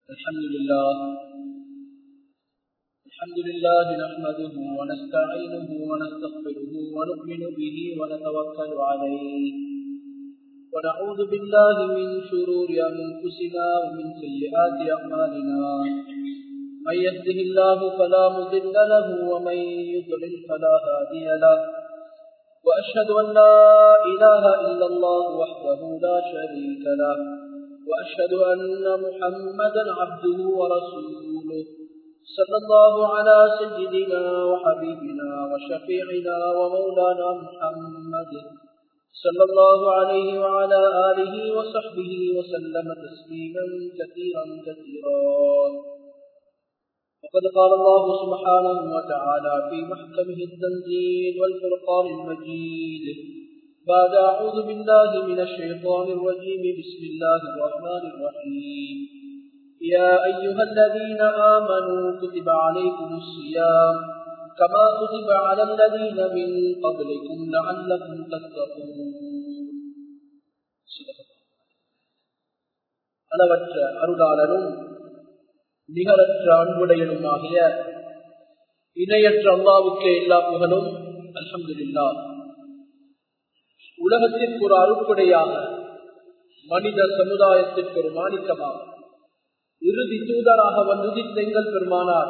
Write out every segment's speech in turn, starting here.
الحمد لله الحمد لله نحمده ونستعينه ونستغفره ونؤمن به ونتوكل عليه ونعوذ بالله من شرور أنفسنا ومن سيئات أعمالنا من يهده الله فلا مضل له ومن يضلل فلا هادي له وأشهد أن لا إله إلا الله وحده لا شريك له وأشهد أن محمدا عبده ورسوله صلى الله على سيدنا وحبيبنا وشفيعنا ومولانا محمد صلى الله عليه وعلى آله وصحبه وسلم تسليما كثيرا كثيرا وقد قال الله سبحانه وتعالى في محكمه التنزيل والفرقان المجيد بعد أعوذ بالله من الشيطان الرجيم بسم الله الرحمن الرحيم يا أيها الذين آمنوا كتب عليكم الصيام كما كتب على الذين من قبلكم لعلكم تتقون அளவற்ற அருளாளரும் நிகரற்ற அன்புடையனுமாகிய இணையற்ற அல்லாவுக்கே எல்லா புகழும் அல்ஹம்துலில்லா உலகத்திற்கு ஒரு அருட்படையாக மனித சமுதாயத்திற்கு ஒரு மாணிக்கமாக இறுதி தூதராக வந்துதித்த எங்கள் பெருமானார்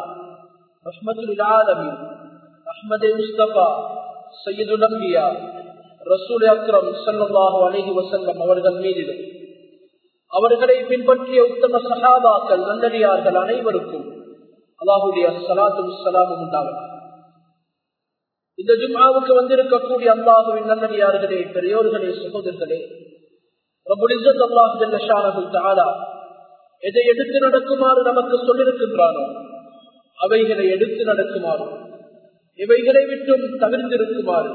அஹ்மதே முஸ்தபா சையது நம்பியா ரசூல் அக்ரம் சல்லாஹு அலஹி வசல்லம் அவர்கள் மீதிலும் அவர்களை பின்பற்றிய உத்தம சகாபாக்கள் நல்லடியார்கள் அனைவருக்கும் அல்லாஹுடைய சலாத்தும் சலாமும் உண்டாகும் இந்த ஜும்மாவுக்கு வந்திருக்கக்கூடிய அல்லாஹுவின் நல்லடியார்களே பெரியோர்களே சகோதரர்களே எதை எடுத்து நடக்குமாறு நமக்கு சொல்லிருக்கின்றானோ அவைகளை எடுத்து நடக்குமாறு இவைகளை விட்டும் தவிர்த்திருக்குமாறு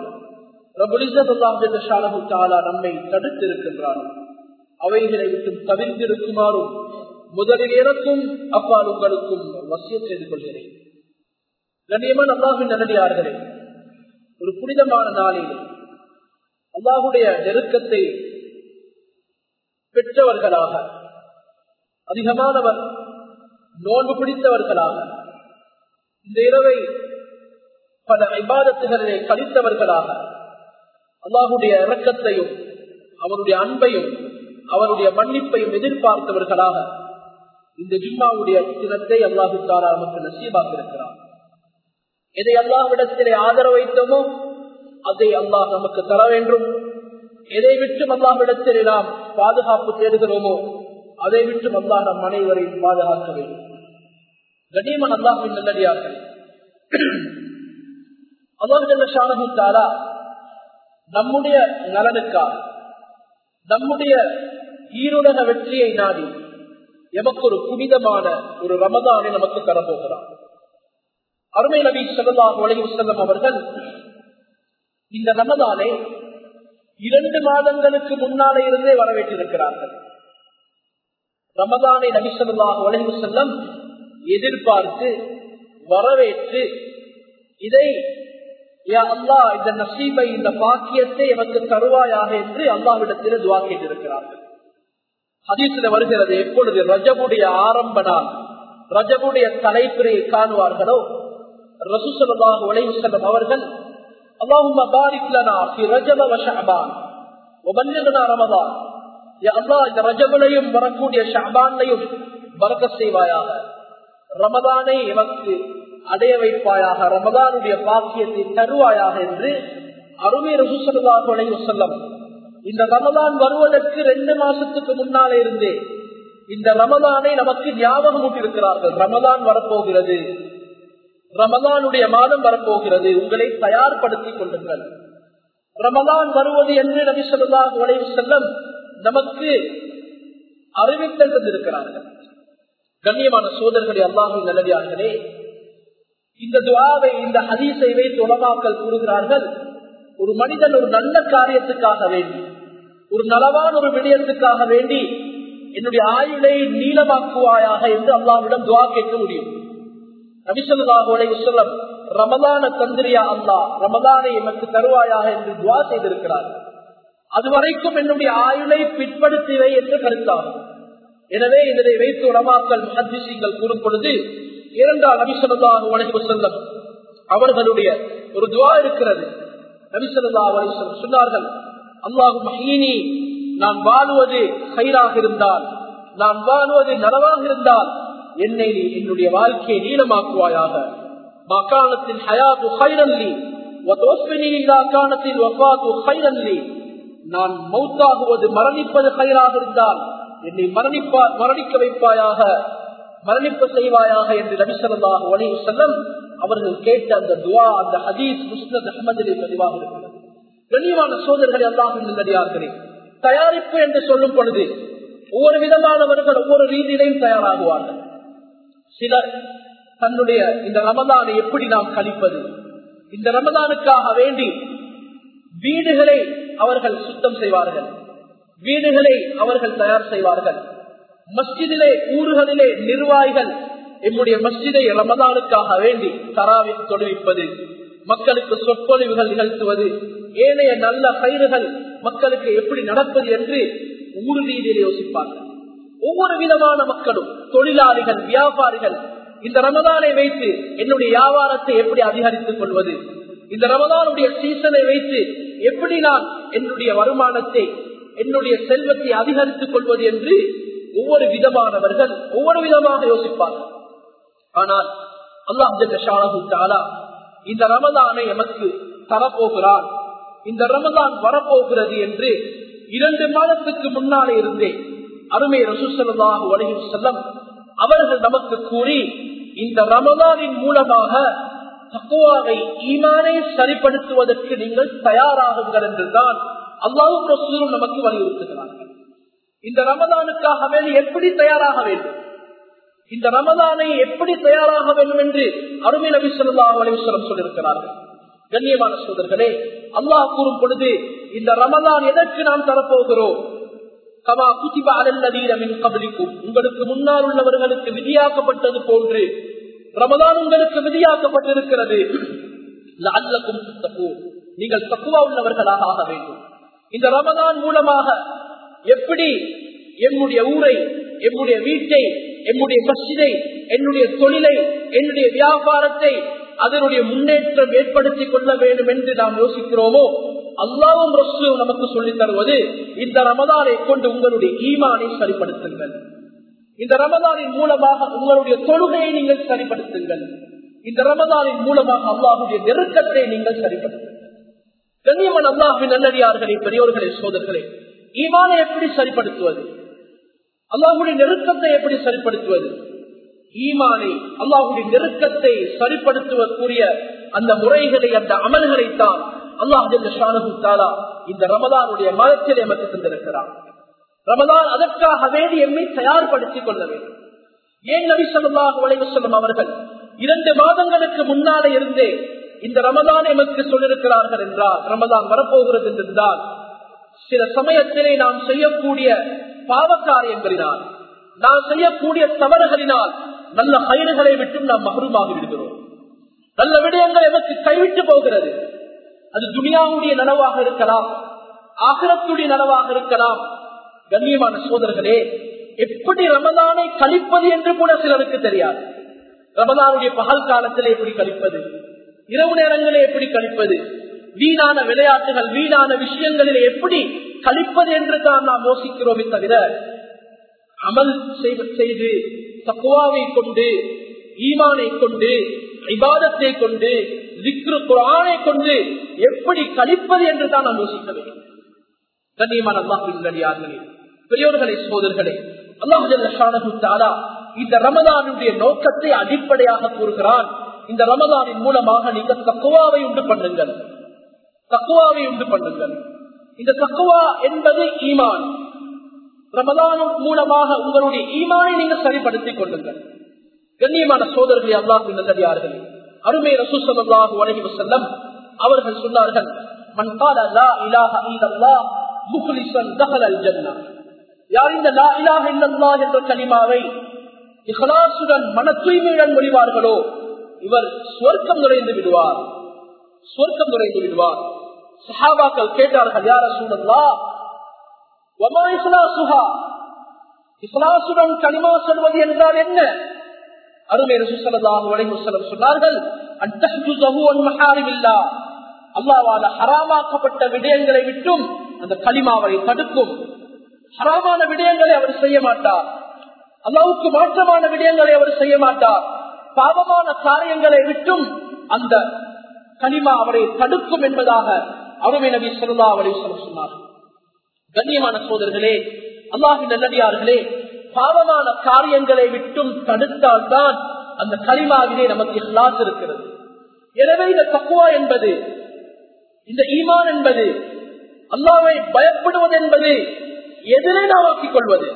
நம்மை தடுத்திருக்கின்றானோ அவைகளை விட்டும் தவிர்த்திருக்குமாறும் முதலில் எனக்கும் அப்பால் உங்களுக்கும் வசியம் செய்து கொள்கிறேன் கண்ணியமான அல்லாஹின் நல்லடியார்களே ஒரு புனிதமான நாளில் அல்லாஹுடைய நெருக்கத்தை பெற்றவர்களாக அதிகமானவர் நோன்பு பிடித்தவர்களாக இந்த இரவை பல ஐபாதத்துகளிலே கழித்தவர்களாக அல்லாஹுடைய இறக்கத்தையும் அவருடைய அன்பையும் அவருடைய மன்னிப்பையும் எதிர்பார்த்தவர்களாக இந்த ஜிம்மாவுடைய தினத்தை அல்லாஹு தாரா நமக்கு நசீபாக்கிருக்கிறார் எதை அல்லாஹ்விடத்திலே ஆதரவு வைத்தோமோ அதை அல்லாஹ் நமக்கு தர வேண்டும் எதை விட்டும் அல்லாஹ்விடத்திலே நாம் பாதுகாப்பு தேடுகிறோமோ அதை விட்டும் அல்லாஹ் நம் அனைவரையும் பாதுகாக்க வேண்டும் கண்ணியமன் அல்லாஹின் நல்லடியார்கள் அல்லாஹாலா நம்முடைய நலனுக்காக நம்முடைய ஈருலக வெற்றியை நாடி எமக்கு ஒரு புனிதமான ஒரு ரமதானை நமக்கு தரப்போகிறார் அருமை நபி சொல்லலாம் உலகி செல்லம் அவர்கள் இந்த ரமதானை இரண்டு மாதங்களுக்கு முன்னாலே இருந்தே வரவேற்றிருக்கிறார்கள் ரமதானை நபி சொல்லாஹ் உலகி செல்லம் எதிர்பார்த்து வரவேற்று இதை அல்லா இந்த நசீபை இந்த பாக்கியத்தை எனக்கு தருவாயாக என்று அல்லாவிடத்தில் துவா கேட்டிருக்கிறார்கள் ஹதீசில வருகிறது எப்பொழுது ரஜபுடைய ஆரம்ப நாள் ரஜபுடைய தலைப்பிரை காணுவார்களோ ரசூசல்லாஹு உலகி செல்லும் அவர்கள் اللهم بارك لنا في رجب وشعبان وبلغنا رمضان يا الله இந்த ரஜபுலையும் வரக்கூடிய ஷாபான்லையும் பறக்க செய்வாயாக ரமதானை எமக்கு அடைய வைப்பாயாக ரமதானுடைய பாக்கியத்தை தருவாயாக என்று அருமை ரசூசல்லாஹு செல்லம் இந்த ரமதான் வருவதற்கு ரெண்டு மாசத்துக்கு முன்னாலே இருந்தே இந்த ரமதானை நமக்கு ஞாபகம் ஊட்டிருக்கிறார்கள் ரமதான் வரப்போகிறது ரமதானுடைய மாதம் வரப்போகிறது உங்களை தயார்படுத்திக் கொள்ளுங்கள் ரமதான் வருவது என்று நபி சொல்லாஹ் உலக செல்லம் நமக்கு அறிவித்தல் தந்திருக்கிறார்கள் கண்ணியமான சோதர்களே அல்லாஹும் நல்லதார்களே இந்த துவாவை இந்த ஹதீஸை வைத்து உலமாக்கல் கூறுகிறார்கள் ஒரு மனிதன் ஒரு நல்ல காரியத்துக்காக வேண்டி ஒரு நலவான ஒரு விடயத்துக்காக வேண்டி என்னுடைய ஆயுளை நீளமாக்குவாயாக என்று அல்லாவிடம் துவா கேட்க முடியும் நபிசல்லாஹுலம் ரமதான தந்திரியா அல்லா ரமதானை எமக்கு தருவாயாக என்று துவா செய்திருக்கிறார் அதுவரைக்கும் என்னுடைய ஆயுளை பிற்படுத்திவை என்று கருத்தாகும் எனவே இதனை வைத்து உலமாக்கல் மஹதிசிங்கள் கூறும் பொழுது இரண்டாம் நபிசல்லாஹு அலைஹி செல்லம் அவர்களுடைய ஒரு துவா இருக்கிறது நபிசல்லா அலைஹி சொன்னார்கள் அல்லாஹு மஹீனி நான் வாழுவது கயிறாக இருந்தால் நான் வாழ்வது நலவாக இருந்தால் என்னை நீ என்னுடைய வாழ்க்கையை நீளமாக்குவாயாக மக்காலத்தின் ஹயாத்து ஹைரல்லி நான் மௌத்தாகுவது மரணிப்பது கயிறாக இருந்தால் என்னை மரணிப்பா மரணிக்க வைப்பாயாக மரணிப்பு செய்வாயாக என்று நபிசல்லாக ஒளிவு செல்லம் அவர்கள் கேட்ட அந்த துவா அந்த ஹதீஸ் முஸ்னத் அஹமதிலே பதிவாக இருக்கிறது கண்ணியமான சோதர்கள் எல்லாம் நல்லடியார்களே தயாரிப்பு என்று சொல்லும் பொழுது ஒவ்வொரு விதமானவர்கள் ஒவ்வொரு ரீதியிலையும் தயாராகுவார்கள் சிலர் தன்னுடைய இந்த ரமதானை எப்படி நாம் கழிப்பது இந்த ரமதானுக்காக வேண்டி வீடுகளை அவர்கள் சுத்தம் செய்வார்கள் வீடுகளை அவர்கள் தயார் செய்வார்கள் மஸ்ஜிதிலே ஊர்களிலே நிர்வாகிகள் எம்முடைய மஸ்ஜிதை ரமதானுக்காக வேண்டி தராவி தொழுவிப்பது மக்களுக்கு சொற்பொழிவுகள் நிகழ்த்துவது ஏனைய நல்ல கயிறுகள் மக்களுக்கு எப்படி நடப்பது என்று ஊர் ரீதியில் யோசிப்பார்கள் ஒவ்வொரு விதமான மக்களும் தொழிலாளிகள் வியாபாரிகள் இந்த ரமதானை வைத்து என்னுடைய வியாபாரத்தை எப்படி அதிகரித்துக் கொள்வது இந்த ரமதானுடைய சீசனை வைத்து எப்படி நான் என்னுடைய வருமானத்தை என்னுடைய செல்வத்தை அதிகரித்துக் கொள்வது என்று ஒவ்வொரு விதமானவர்கள் ஒவ்வொரு விதமாக யோசிப்பார்கள் ஆனால் அல்லாஹ் இந்த ரமதானை எமக்கு தரப்போகிறான் இந்த ரமதான் வரப்போகிறது என்று இரண்டு மாதத்துக்கு முன்னாலே இருந்தே அருமை ரசூசல்லாஹு அலஹி செல்லம் அவர்கள் நமக்கு கூறி இந்த ரமதானின் மூலமாக தக்குவாவை ஈமானை சரிப்படுத்துவதற்கு நீங்கள் தயாராகுங்கள் என்றுதான் அல்லாவும் ரசூலும் நமக்கு வலியுறுத்துகிறார்கள் இந்த ரமதானுக்காக வேண்டி எப்படி தயாராக வேண்டும் இந்த ரமதானை எப்படி தயாராக வேண்டும் என்று அருமை நபி சொல்லா அலிவசலம் சொல்லியிருக்கிறார்கள் கண்ணியமான சோதர்களே அல்லாஹ் கூறும் பொழுது இந்த ரமதான் எதற்கு நாம் தரப்போகிறோம் கமா குதிபா அலல்லதீரமின் கபலிக்கும் உங்களுக்கு முன்னால் உள்ளவர்களுக்கு விதியாக்கப்பட்டது போன்று ரமதான் உங்களுக்கு விதியாக்கப்பட்டிருக்கிறது அல்லக்கும் நீங்கள் தக்குவா உள்ளவர்களாக ஆக வேண்டும் இந்த ரமதான் மூலமாக எப்படி எம்முடைய ஊரை எம்முடைய வீட்டை எம்முடைய மசிதை என்னுடைய தொழிலை என்னுடைய வியாபாரத்தை அதனுடைய முன்னேற்றம் ஏற்படுத்திக் கொள்ள வேண்டும் என்று நாம் யோசிக்கிறோமோ அல்லாவும் ரசூலும் நமக்கு சொல்லித் தருவது இந்த ரமதானை கொண்டு உங்களுடைய ஈமானை சரிப்படுத்துங்கள் இந்த ரமதானின் மூலமாக உங்களுடைய தொழுகையை நீங்கள் சரிப்படுத்துங்கள் இந்த ரமதானின் மூலமாக அல்லாஹுடைய நெருக்கத்தை நீங்கள் சரிப்படுத்துங்கள் கண்ணியமன் அல்லாஹுவின் நல்லடியார்களே பெரியோர்களே சோதர்களே ஈமானை எப்படி சரிப்படுத்துவது அல்லாஹுடைய நெருக்கத்தை எப்படி சரிப்படுத்துவது ஈமானை அல்லாஹுடைய நெருக்கத்தை சரிப்படுத்துவதற்குரிய அந்த முறைகளை அந்த அமல்களை தான் அல்லாஹ் இந்த ரமதானுடைய மதத்தில் எமக்கு தந்திருக்கிறார் ரமதான் அதற்காக வேண்டி எம்மை தயார்படுத்திக் கொள்ள வேண்டும் ஏன் நபி சொல்லாஹ் உலகம் அவர்கள் இரண்டு மாதங்களுக்கு முன்னாலே இருந்தே இந்த ரமதான் எமக்கு சொல்லிருக்கிறார்கள் என்றால் ரமதான் வரப்போகிறது என்றிருந்தால் சில சமயத்திலே நாம் செய்யக்கூடிய பாவ காரியங்களினால் நாம் செய்யக்கூடிய தவறுகளினால் நல்ல கயிறுகளை விட்டும் நாம் மகரூமாகி விடுகிறோம் நல்ல விடயங்கள் எனக்கு கைவிட்டு போகிறது அது துனியாவுடைய நனவாக இருக்கலாம் ஆகரத்துடைய நனவாக இருக்கலாம் கண்ணியமான சோதர்களே எப்படி ரமதானை கழிப்பது என்று கூட சிலருக்கு தெரியாது ரமதானுடைய பகல் காலத்திலே எப்படி கழிப்பது இரவு நேரங்களே எப்படி கழிப்பது வீணான விளையாட்டுகள் வீணான விஷயங்களில் எப்படி கழிப்பது என்று தான் நாம் யோசிக்கிறோமே தவிர அமல் செய்து தக்குவாவை கொண்டு ஈமானை கொண்டு இபாதத்தை கொண்டு விக்ரு குரானை கொண்டு எப்படி கழிப்பது என்று தான் நாம் யோசிக்க வேண்டும் கண்ணியமான அல்லாஹின் பெரியோர்களே சோதர்களே அல்லாஹு இந்த ரமதானுடைய நோக்கத்தை அடிப்படையாக கூறுகிறான் இந்த ரமதானின் மூலமாக நீங்கள் தக்குவாவை உண்டு பண்ணுங்கள் தக்குவாவை உண்டு பண்ணுங்கள் இந்த தக்குவா என்பது ஈமான் ரமதான் மூலமாக உங்களுடைய ஈமானை நீங்கள் சரிப்படுத்திக் கொள்ளுங்கள் கண்ணியமான சோதரர்களை அல்லாஹ் நல்லடியார்கள் அருமை ரசூசல்லாஹு அலைஹி வஸல்லம் அவர்கள் சொன்னார்கள் மன் قال لا اله الا الله مخلصا دخل الجنه யார் இந்த லா இலாஹ இல்லல்லாஹ் என்ற கலிமாவை இஹ்லாசுடன் மன தூய்மையுடன் மொழிவார்களோ இவர் சுவர்க்கம் நுழைந்து விடுவார் சுவர்க்கம் நுழைந்து விடுவார் சஹாபாக்கள் கேட்டார்கள் யார சூழல்லா சுஹா இஸ்லாசுடன் களிமா சொல்வது என்றால் என்ன அருமை ரசூசல்லாஹு அலைஹி வஸல்லம் சொன்னார்கள் அன்தஹ்ஜுஹு அன் மஹாரிமில்லா அல்லாஹ்வால ஹராமாக்கப்பட்ட விடயங்களை விட்டும் அந்த களிமாவை தடுக்கும் ஹராமான விடயங்களை அவர் செய்ய மாட்டார் அல்லாவுக்கு மாற்றமான விடயங்களை அவர் செய்ய மாட்டார் பாவமான காரியங்களை விட்டும் அந்த களிமா அவரை தடுக்கும் என்பதாக அருமை நபி சொல்லா அவரை சொன்னார் கண்ணியமான சோதர்களே அல்லாஹின் நல்லடியார்களே பாவமான காரியங்களை விட்டும் தடுத்தால்தான் அந்த களிமாவிலே நமக்கு இஸ்லாஸ் இருக்கிறது எனவே இந்த தக்குவா என்பது இந்த ஈமான் என்பது அல்லாவை பயப்படுவது என்பது எதிலே நாம் ஆக்கிக் கொள்வது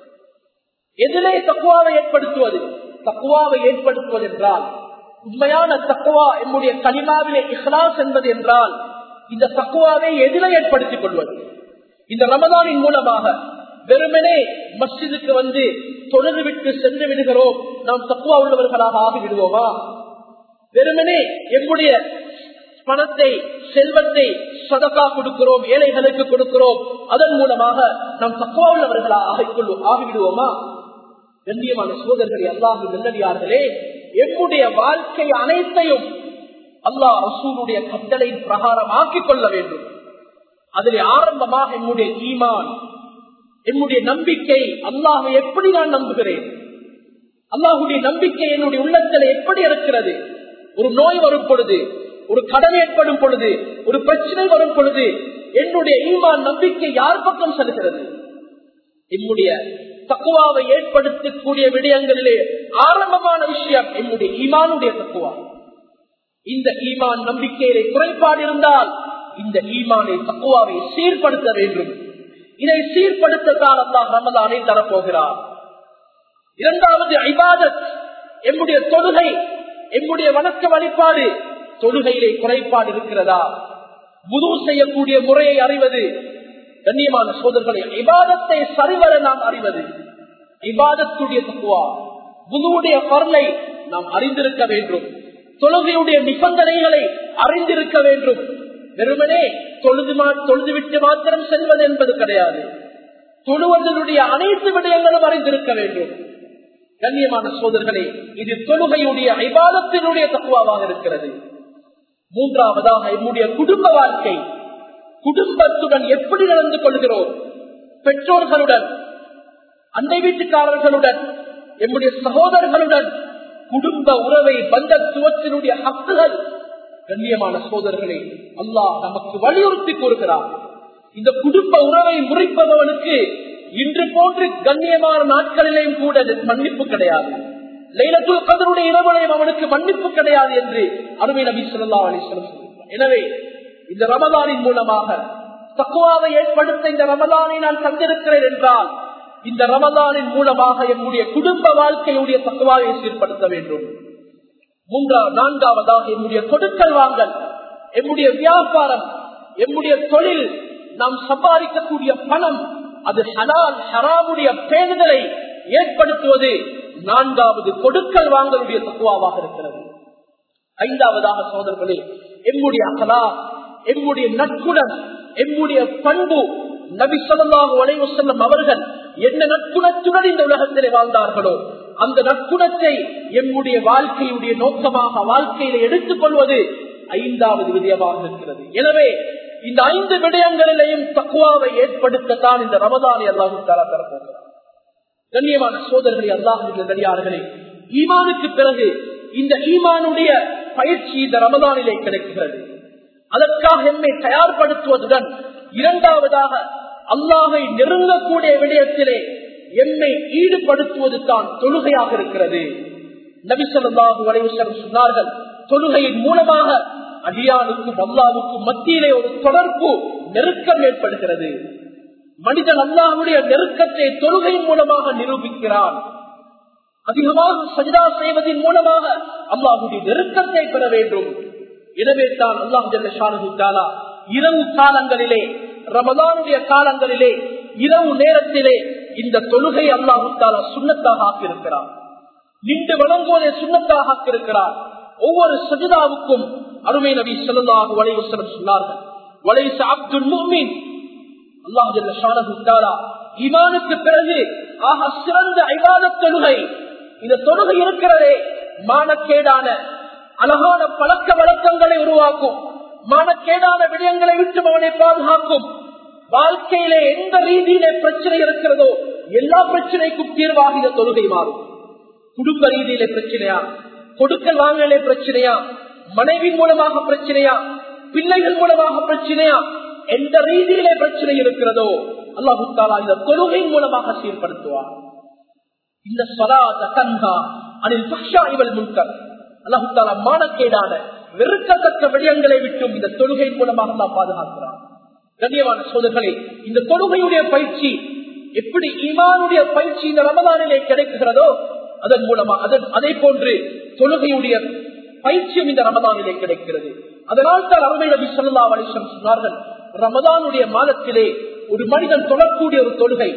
எதிலே தக்குவாவை ஏற்படுத்துவது தக்குவாவை ஏற்படுத்துவது என்றால் உண்மையான தக்குவா என்னுடைய கனிமாவிலே இஹ்லாஸ் என்பது என்றால் இந்த தக்குவாவை எதிலே ஏற்படுத்திக் கொள்வது இந்த ரமதானின் மூலமாக வெறுமனே மஸ்ஜிதுக்கு வந்து தொழுது விட்டு சென்று விடுகிறோம் நாம் தக்குவா உள்ளவர்களாக ஆகி விடுவோமா வெறுமனே எம்முடைய பணத்தை செல்வத்தை சதக்கா கொடுக்கிறோம் ஏழைகளுக்கு கொடுக்கிறோம் அதன் மூலமாக நாம் தக்குவா உள்ளவர்களாக ஆகிக்கொள்வோம் ஆகிவிடுவோமா கண்ணியமான சோதர்களே அல்லாஹு நல்லடியார்களே எம்முடைய வாழ்க்கை அனைத்தையும் அல்லாஹ் ரசூலுடைய கட்டளை பிரகாரம் ஆக்கிக் கொள்ள வேண்டும் அதில் ஆரம்பமாக என்னுடைய ஈமான் என்னுடைய நம்பிக்கை அல்லாஹை எப்படி நான் நம்புகிறேன் அல்லாஹுடைய நம்பிக்கை என்னுடைய உள்ளத்தில் எப்படி இருக்கிறது ஒரு நோய் வரும் பொழுது ஒரு கடன் ஏற்படும் பொழுது ஒரு பிரச்சனை வரும் பொழுது என்னுடைய ஈமான் நம்பிக்கை யார் பக்கம் செல்கிறது என்னுடைய தக்குவாவை ஏற்படுத்தக்கூடிய விடயங்களிலே ஆரம்பமான விஷயம் என்னுடைய ஈமானுடைய தக்குவா இந்த ஈமான் நம்பிக்கையிலே குறைபாடு இருந்தால் இந்த ஈமானை தக்குவாவை சீர்படுத்த வேண்டும் இதை சீர்படுத்தத்தான் அல்லாஹ் ரமதானை தரப்போகிறார் இரண்டாவது ஐபாதத் எம்முடைய தொழுகை எம்முடைய வணக்க வழிபாடு தொழுகையிலே குறைபாடு இருக்கிறதா முது செய்யக்கூடிய முறையை அறிவது கண்ணியமான சோதர்களை இபாதத்தை சரிவர நாம் அறிவது இபாதத்துடைய தக்குவா முதுவுடைய பொருளை நாம் அறிந்திருக்க வேண்டும் தொழுகையுடைய நிபந்தனைகளை அறிந்திருக்க வேண்டும் வெறுமனே தொழுது தொழுது விட்டு மாத்திரம் செல்வது என்பது கிடையாது தொழுவதனுடைய அனைத்து விடயங்களும் அறிந்திருக்க வேண்டும் கண்ணியமான சோதர்களே இது தொழுகையுடைய ஐபாதத்தினுடைய தக்குவாவாக இருக்கிறது மூன்றாவதாக என்னுடைய குடும்ப வாழ்க்கை குடும்பத்துடன் எப்படி நடந்து கொள்கிறோம் பெற்றோர்களுடன் அண்டை வீட்டுக்காரர்களுடன் என்னுடைய சகோதரர்களுடன் குடும்ப உறவை பந்தத்துவத்தினுடைய ஹக்குகள் கண்ணியமான சோதர்களே அல்லாஹ் நமக்கு வலியுறுத்தி கூறுகிறார் இந்த குடும்ப உறவை முறிப்பவனுக்கு இன்று போன்று கண்ணியமான நாட்களிலேயும் கூட மன்னிப்பு கிடையாது லைலத்துல் கதருடைய இரவுலையும் அவனுக்கு மன்னிப்பு கிடையாது என்று அருமை நபி சொல்லா அலிஸ்லம் எனவே இந்த ரமதானின் மூலமாக தக்குவாவை ஏற்படுத்த இந்த ரமதானை நான் தந்திருக்கிறேன் என்றால் இந்த ரமதானின் மூலமாக என்னுடைய குடும்ப வாழ்க்கையுடைய தக்குவாவை சீர்படுத்த வேண்டும் மூன்றாவது நான்காவதாக என்னுடைய கொடுக்கல் வாங்கல் என்னுடைய வியாபாரம் என்னுடைய தொழில் நாம் சம்பாதிக்கக்கூடிய பணம் அது ஹலால் ஹராமுடைய பேணுதலை ஏற்படுத்துவது நான்காவது கொடுக்கல் வாங்கலுடைய தக்குவாவாக இருக்கிறது ஐந்தாவதாக சோதர்களே எம்முடைய அகலா எம்முடைய நட்புடன் எம்முடைய பண்பு நபி சொல்லாஹு வளைவு செல்லும் அவர்கள் என்ன நட்புணத்துடன் இந்த உலகத்திலே வாழ்ந்தார்களோ அந்த நட்புணத்தை எம்முடைய வாழ்க்கையுடைய நோக்கமாக வாழ்க்கையில எடுத்துக் கொள்வது ஐந்தாவது விடயமாக இருக்கிறது எனவே இந்த ஐந்து விடயங்களிலையும் தக்குவாவை ஏற்படுத்தத்தான் இந்த ரமதானை அல்லாஹு தாரா தரப்போகிறார் கண்ணியமான சோதரர்களே அல்லாஹர்களே ஈமானுக்கு பிறகு இந்த ஈமானுடைய பயிற்சி இந்த ரமதானிலே கிடைக்கிறது அதற்காக என்னை தயார்படுத்துவதுடன் இரண்டாவதாக அல்லாஹை நெருங்கக்கூடிய விடயத்திலே என்னை ஈடுபடுத்துவது தான் தொழுகையாக இருக்கிறது நபிசல்லாஹு வலைவசம் சொன்னார்கள் தொழுகையின் மூலமாக அடியானுக்கும் அல்லாவுக்கும் மத்தியிலே ஒரு தொடர்பு நெருக்கம் ஏற்படுகிறது மனிதன் அல்லாஹுடைய நெருக்கத்தை தொழுகையின் மூலமாக நிரூபிக்கிறான் அதிகமாக சஜிதா செய்வதன் மூலமாக அல்லாஹுடைய நெருக்கத்தை பெற வேண்டும் எனவே தான் அல்லாஹ் இரவு காலங்களிலே ரமதானுடைய காலங்களிலே இரவு நேரத்திலே இந்த தொழுகை அல்லாஹு தாலா சுண்ணத்தாக ஆக்கியிருக்கிறார் நின்று வணங்குவதை சுண்ணத்தாக ஆக்கியிருக்கிறார் ஒவ்வொரு சஜிதாவுக்கும் அருமை நபி சொல்லதாக வலைவசனம் சொன்னார்கள் வலைச அப்துல் முஹ்மின் அல்லாஹ் இமானுக்கு பிறகு ஆக சிறந்த ஐவாத தொழுகை இந்த தொழுகை இருக்கிறதே மானக்கேடான அழகான பழக்க வழக்கங்களை உருவாக்கும் மானக்கேடான விடயங்களை விட்டு அவனை பாதுகாக்கும் வாழ்க்கையிலே எந்த ரீதியிலே பிரச்சனை இருக்கிறதோ எல்லா பிரச்சனைக்கும் தீர்வாக இந்த தொழுகை மாறும் குடும்ப ரீதியிலே பிரச்சனையா கொடுக்கல் வாங்கலே பிரச்சனையா மனைவி மூலமாக பிரச்சனையா பிள்ளைகள் மூலமாக பிரச்சனையா எந்த ரீதியிலே பிரச்சனை இருக்கிறதோ அல்லாஹு தாலா இந்த தொழுகை மூலமாக சீர்படுத்துவார் இந்த சலாத கன்ஹா அனில் பக்ஷா இவள் முன்கர் அல்லாஹு தாலா மானக்கேடான வெறுக்கத்தக்க விடயங்களை விட்டும் இந்த தொழுகை மூலமாக தான் பாதுகாக்கிறார் கண்ணியமான சோதர்களே இந்த தொழுகையுடைய பயிற்சி எப்படி ஈமானுடைய பயிற்சி இந்த ரமதானிலே கிடைக்குகிறதோ அதன் மூலமா அதன் அதே போன்று தொழுகையுடைய பயிற்சியும் இந்த ரமதானிலே கிடைக்கிறது அதனால் தான் அருமை நபி சொல்லா அலிசம் சொன்னார்கள் ரமதானுடைய மாதத்திலே ஒரு மனிதன் தொழக்கூடிய ஒரு தொழுகை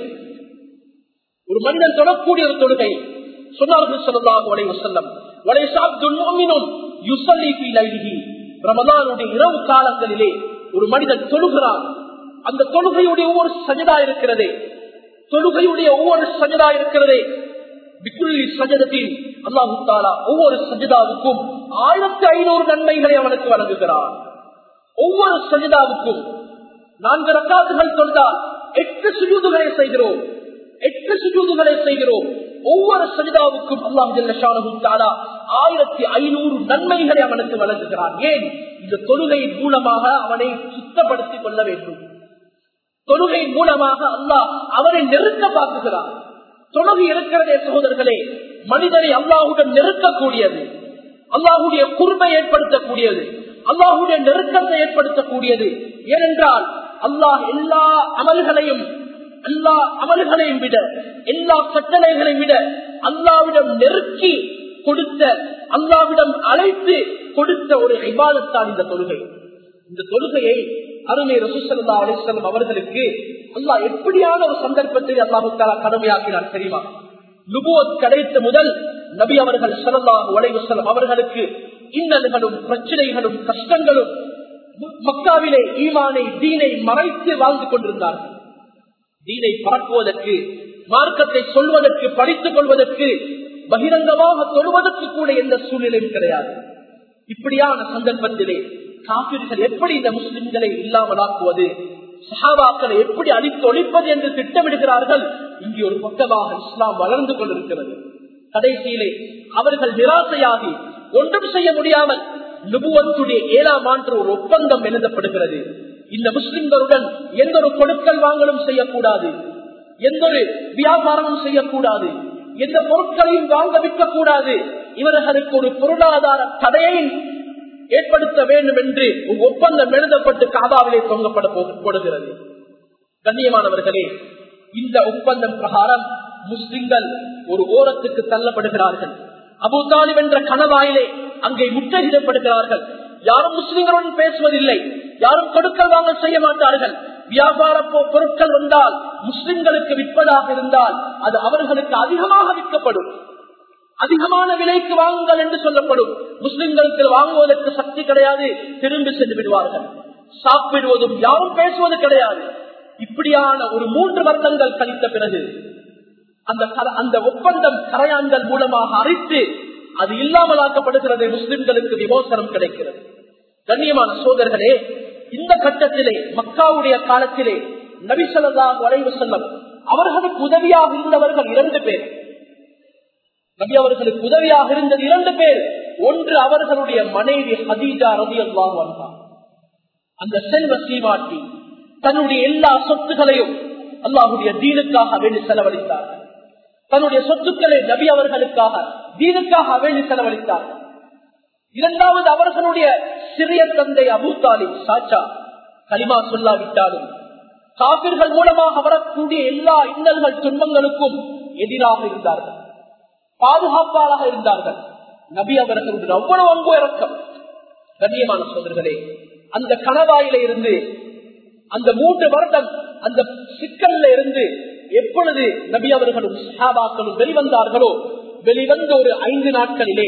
ஒரு மனிதன் தொழக்கூடிய ஒரு தொழுகை சொன்னார்கள் சொல்லலாம் வலை வசல்லம் வலை சாப்தும் யுசல்லி ஃபீ லைலிஹி ரமதானுடைய இரவு காலங்களிலே ஒரு மனிதன் தொழுகிறான் அந்த தொழுகையுடைய ஒவ்வொரு சஜதா இருக்கிறது தொழுகையுடைய ஒவ்வொரு சஜதா இருக்கிறது விக்குள்ளி சஜதத்தில் அல்லாஹு தாலா ஒவ்வொரு சஜதாவுக்கும் ஆயிரத்தி ஐநூறு நன்மைகளை அவனுக்கு வழங்குகிறான் ஒவ்வொரு சஜதாவுக்கும் நான்கு ரக்காத்துகள் தொழுதால் எட்டு சுஜூதுகளை செய்கிறோம் எட்டு சுஜூதுகளை செய்கிறோம் ஒவ்வொரு சஜிதாவுக்கும் அல்லாஹ் ஆயிரத்தி ஐநூறு நன்மைகளை அவனுக்கு வழங்குகிறான் ஏன் இந்த தொழுகையின் மூலமாக அவனை சுத்தப்படுத்திக் கொள்ள வேண்டும் தொழுகை மூலமாக அல்லாஹ் அவனை நெருக்க பார்க்குகிறான் தொழுகை இருக்கிறதே சகோதரர்களே மனிதனை அல்லாஹுடன் நெருக்கக்கூடியது அல்லாஹுடைய குறுமை ஏற்படுத்தக்கூடியது அல்லாஹுடைய நெருக்கத்தை ஏற்படுத்தக்கூடியது ஏனென்றால் அல்லாஹ் எல்லா அமல்களையும் எல்லா அமல்களையும் விட எல்லா கட்டளைகளையும் விட அல்லாவிடம் நெருக்கி கொடுத்த அல்லாவிடம் அழைத்து கொடுத்த ஒரு இபாதத்தான் இந்த தொழுகை இந்த தொழுகையை அருமை ரசூசல்லா அலிஸ்லாம் அவர்களுக்கு அல்லாஹ் எப்படியான ஒரு சந்தர்ப்பத்தில் அல்லாஹுத்தாலா கடமையாக்கினார் தெரியுமா நுபுவத் கிடைத்த முதல் நபி அவர்கள் சல்லாஹு அலைவசலம் அவர்களுக்கு இன்னல்களும் பிரச்சனைகளும் கஷ்டங்களும் மக்காவிலே ஈமானை தீனை மறைத்து வாழ்ந்து கொண்டிருந்தார்கள் தீனை பரப்புவதற்கு மார்க்கத்தை சொல்வதற்கு படித்துக் கொள்வதற்கு பகிரங்கமாக தொழுவதற்கு கூட எந்த சூழ்நிலையும் கிடையாது இப்படியான சந்தர்ப்பத்திலே காப்பீர்கள் எப்படி இந்த முஸ்லிம்களை இல்லாமலாக்குவது சஹாபாக்களை எப்படி அடித்து ஒழிப்பது என்று திட்டமிடுகிறார்கள் இங்கே ஒரு பக்கமாக இஸ்லாம் வளர்ந்து கொண்டிருக்கிறது கடைசியிலே அவர்கள் நிராசையாகி ஒன்றும் செய்ய முடியாமல் நுபுவத்துடைய ஏழாம் ஆண்டு ஒரு ஒப்பந்தம் எழுதப்படுகிறது இந்த முஸ்லிம்களுடன் எந்த ஒரு கொடுக்கல் வாங்கலும் செய்யக்கூடாது எந்த ஒரு வியாபாரமும் செய்யக்கூடாது எந்த பொருட்களையும் வாங்க விற்கக்கூடாது இவர்களுக்கு ஒரு பொருளாதார தடையை ஏற்படுத்த வேண்டும் என்று ஒரு ஒப்பந்தம் எழுதப்பட்டு காபாவிலே தொங்கப்பட போடுகிறது கண்ணியமானவர்களே இந்த ஒப்பந்தம் பிரகாரம் முஸ்லிம்கள் ஒரு ஓரத்துக்கு தள்ளப்படுகிறார்கள் அபு தாலிப் என்ற கணவாயிலே அங்கே முற்றகிடப்படுகிறார்கள் யாரும் முஸ்லிம்களுடன் பேசுவதில்லை யாரும் கொடுக்கல் வாங்க செய்ய மாட்டார்கள் வியாபார பொருட்கள் வந்தால் முஸ்லிம்களுக்கு விற்பதாக இருந்தால் அது அவர்களுக்கு அதிகமாக விற்கப்படும் அதிகமான விலைக்கு வாங்குங்கள் என்று சொல்லப்படும் முஸ்லிம்களுக்கு வாங்குவதற்கு சக்தி கிடையாது திரும்பி சென்று விடுவார்கள் சாப்பிடுவதும் யாரும் பேசுவது கிடையாது இப்படியான ஒரு மூன்று வருடங்கள் கழித்த பிறகு அந்த அந்த ஒப்பந்தம் கரையான்கள் மூலமாக அரைத்து அது இல்லாமலாக்கப்படுகிறது முஸ்லிம்களுக்கு விமோசனம் கிடைக்கிறது கண்ணியமான சோதர்களே இந்த கட்டத்திலே மக்காவுடைய காலத்திலே நபிசல்லா வரைவு செல்லம் அவர்களுக்கு உதவியாக இருந்தவர்கள் இரண்டு பேர் நபி அவர்களுக்கு உதவியாக இருந்தது இரண்டு பேர் ஒன்று அவர்களுடைய மனைவி ஹதீஜா ரதி அல்லாஹ் அந்த செல்வ சீமாட்டி தன்னுடைய எல்லா சொத்துக்களையும் அல்லாஹுடைய தீனுக்காக வேண்டி செலவழித்தார்கள் தன்னுடைய சொத்துக்களை நபி அவர்களுக்காக தீனுக்காக வேண்டி செலவழித்தார்கள் இரண்டாவது அவர்களுடைய சிறிய தந்தை அபு தாலிப் சாச்சா கலிமா சொல்லாவிட்டாலும் காபிர்கள் மூலமாக வரக்கூடிய எல்லா இன்னல்கள் துன்பங்களுக்கும் எதிராக இருந்தார்கள் பாதுகாப்பாளராக இருந்தார்கள் நபி அவர்களுடைய அவ்வளவு அன்பு இறக்கம் கண்ணியமான சோதர்களே அந்த கணவாயில இருந்து அந்த மூன்று வருடம் அந்த சிக்கல்ல இருந்து எப்பொழுது நபி அவர்களும் சஹாபாக்களும் வெளிவந்தார்களோ வெளிவந்த ஒரு ஐந்து நாட்களிலே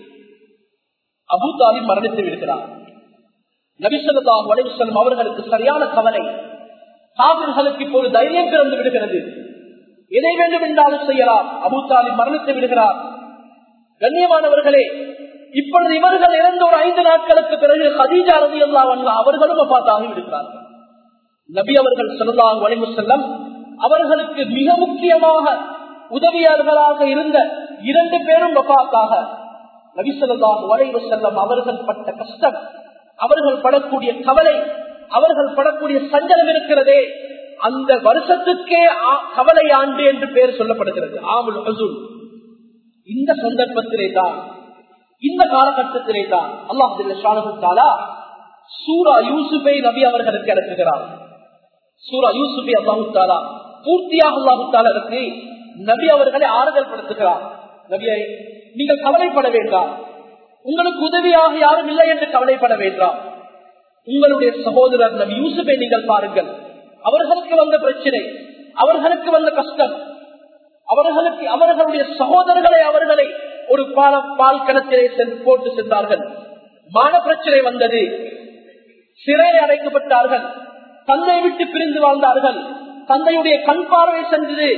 அபு தாலிப் மரணித்து விடுகிறார் நபிசல்லா வலைவசலம் அவர்களுக்கு சரியான கவலை காவிர்களுக்கு இப்போது தைரியம் பிறந்து விடுகிறது எதை வேண்டும் என்றாலும் செய்யலாம் அபூத்தாலி மரணித்து விடுகிறார் கண்ணியமானவர்களே இப்பொழுது இவர்கள் இறந்த ஒரு ஐந்து நாட்களுக்கு பிறகு ஹதீஜா ரதி அல்லா அவர்களும் பார்த்தாகி விடுகிறார்கள் நபி அவர்கள் சொல்லலாம் வலிமு செல்லம் அவர்களுக்கு மிக முக்கியமாக உதவியாளர்களாக இருந்த இரண்டு பேரும் வபாத்தாக நபி சொல்லாஹ் வளைவு செல்லம் அவர்கள் பட்ட கஷ்டம் அவர்கள் படக்கூடிய கவலை அவர்கள் படக்கூடிய சஞ்சலம் இருக்கிறதே அந்த வருஷத்துக்கே கவலை ஆண்டு என்று பெயர் சொல்லப்படுகிறது ஆமுல் ஹசூல் இந்த சந்தர்ப்பத்திலே தான் இந்த காலகட்டத்திலே தான் அல்லாஹாலா சூரா யூசுஃபை நபி அவர்களுக்கு இறக்குகிறார் சூரா யூசுஃபை அல்லாஹு தாலா பூர்த்தியாக அல்லாஹு தாலருக்கு நபி அவர்களை ஆறுதல் படுத்துகிறார் நபியை நீங்கள் கவலைப்பட வேண்டாம் உங்களுக்கு உதவியாக யாரும் இல்லை என்று கவலைப்பட வேண்டாம் உங்களுடைய சகோதரர் நபி யூசுஃபை நீங்கள் பாருங்கள் அவர்களுக்கு வந்த பிரச்சனை அவர்களுக்கு வந்த கஷ்டம் அவர்களுக்கு அவர்களுடைய சகோதரர்களை அவர்களை ஒரு பால பால் கிணத்திலே போட்டு சென்றார்கள் மான பிரச்சனை வந்தது சிறையில் அடைக்கப்பட்டார்கள் தந்தை விட்டு பிரிந்து வாழ்ந்தார்கள் தந்தையுடைய கண் பார்வை சென்றது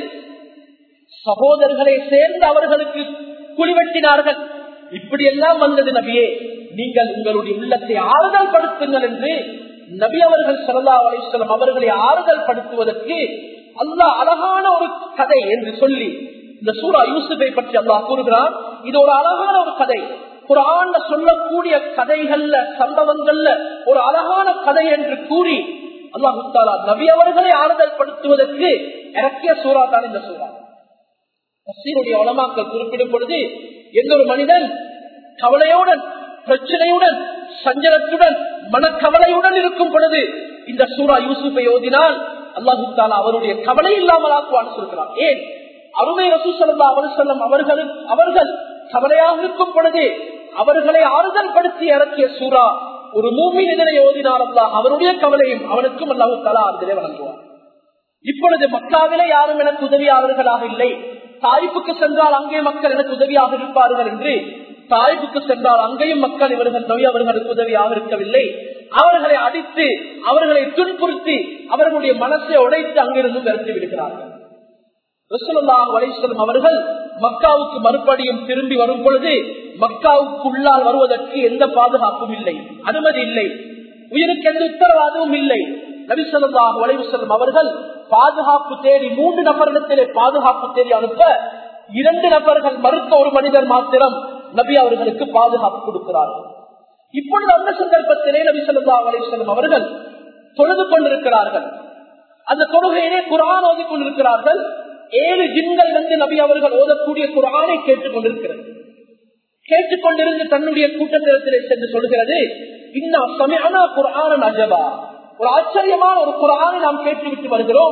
சகோதரர்களை சேர்ந்து அவர்களுக்கு குழிவெட்டினார்கள் இப்படி எல்லாம் வந்தது நபியே நீங்கள் உங்களுடைய உள்ளத்தை ஆறுதல் படுத்துங்கள் என்று நபி அவர்கள் சல்லா அலிஸ்லாம் அவர்களை ஆறுதல் படுத்துவதற்கு அல்லாஹ் அழகான ஒரு கதை என்று சொல்லி இந்த சூரா யூசுஃபை பற்றி அல்லாஹ் கூறுகிறான் இது ஒரு அழகான ஒரு கதை குரான் சொல்லக்கூடிய கதைகள்ல சம்பவங்கள்ல ஒரு அழகான கதை என்று கூறி அல்லாஹு தாலா நபி அவர்களை ஆறுதல் படுத்துவதற்கு இறக்கிய சூறா தான் இந்த சூறா தசீருடைய வளமாக்கள் குறிப்பிடும் பொழுது எந்த ஒரு மனிதன் கவலையுடன் பிரச்சனையுடன் சஞ்சலத்துடன் மனக்கவலையுடன் இருக்கும் பொழுது இந்த சூறா யூசுஃபை ஓதினால் அல்லாஹு தாலா அவருடைய கவலை இல்லாமல் ஆக்குவான்னு சொல்கிறார் ஏன் அருமை ரசூசல்லா அவருசல்லம் அவர்கள் அவர்கள் கவலையாக இருக்கும் பொழுது அவர்களை ஆறுதல் படுத்தி இறக்கிய சூறா ஒரு மூமின் இதனை ஓதினார் அல்லா அவருடைய கவலையும் அவனுக்கும் அல்லாஹு தாலா ஆறுதலை வழங்குவார் இப்பொழுது மக்காவிலே யாரும் எனக்கு உதவியாளர்களாக இல்லை தாய்ப்புக்கு சென்றால் அங்கே மக்கள் எனக்கு உதவியாக இருப்பார்கள் என்று தாய்ப்புக்கு சென்றால் அங்கேயும் மக்கள் இவர்கள் நோய் அவர்களுக்கு உதவியாக இருக்கவில்லை அவர்களை அடித்து அவர்களை துன்புறுத்தி அவர்களுடைய மனசை உடைத்து அங்கிருந்து நிறுத்தி விடுகிறார்கள் அவர்கள் மக்காவுக்கு மறுபடியும் திரும்பி வரும் பொழுது மக்காவுக்குள்ளால் வருவதற்கு எந்த பாதுகாப்பும் இல்லை அனுமதி இல்லை உயிருக்கு எந்த உத்தரவாதமும் இல்லை நபிசல்லாஹ் வளைவு செல்லும் அவர்கள் பாதுகாப்பு தேடி மூன்று நபர்களிடத்திலே பாதுகாப்பு தேடி அனுப்ப இரண்டு நபர்கள் மறுத்த ஒரு மனிதர் மாத்திரம் நபி அவர்களுக்கு பாதுகாப்பு கொடுக்கிறார்கள் இப்பொழுது அந்த சந்தர்ப்பத்திலே நபி சொல்லா அலிசல்லம் அவர்கள் தொழுது கொண்டிருக்கிறார்கள் அந்த தொழுகையிலே குரான் ஓதி கொண்டிருக்கிறார்கள் ஏழு ஜின்கள் வந்து நபி அவர்கள் ஓதக்கூடிய குரானை கேட்டுக் கொண்டிருக்கிறது கேட்டுக்கொண்டிருந்து தன்னுடைய கூட்டத்திலே சென்று சொல்கிறது இன்னும் சமையான குரான அஜபா ஒரு ஆச்சரியமான ஒரு குரானை நாம் கேட்டுவிட்டு வருகிறோம்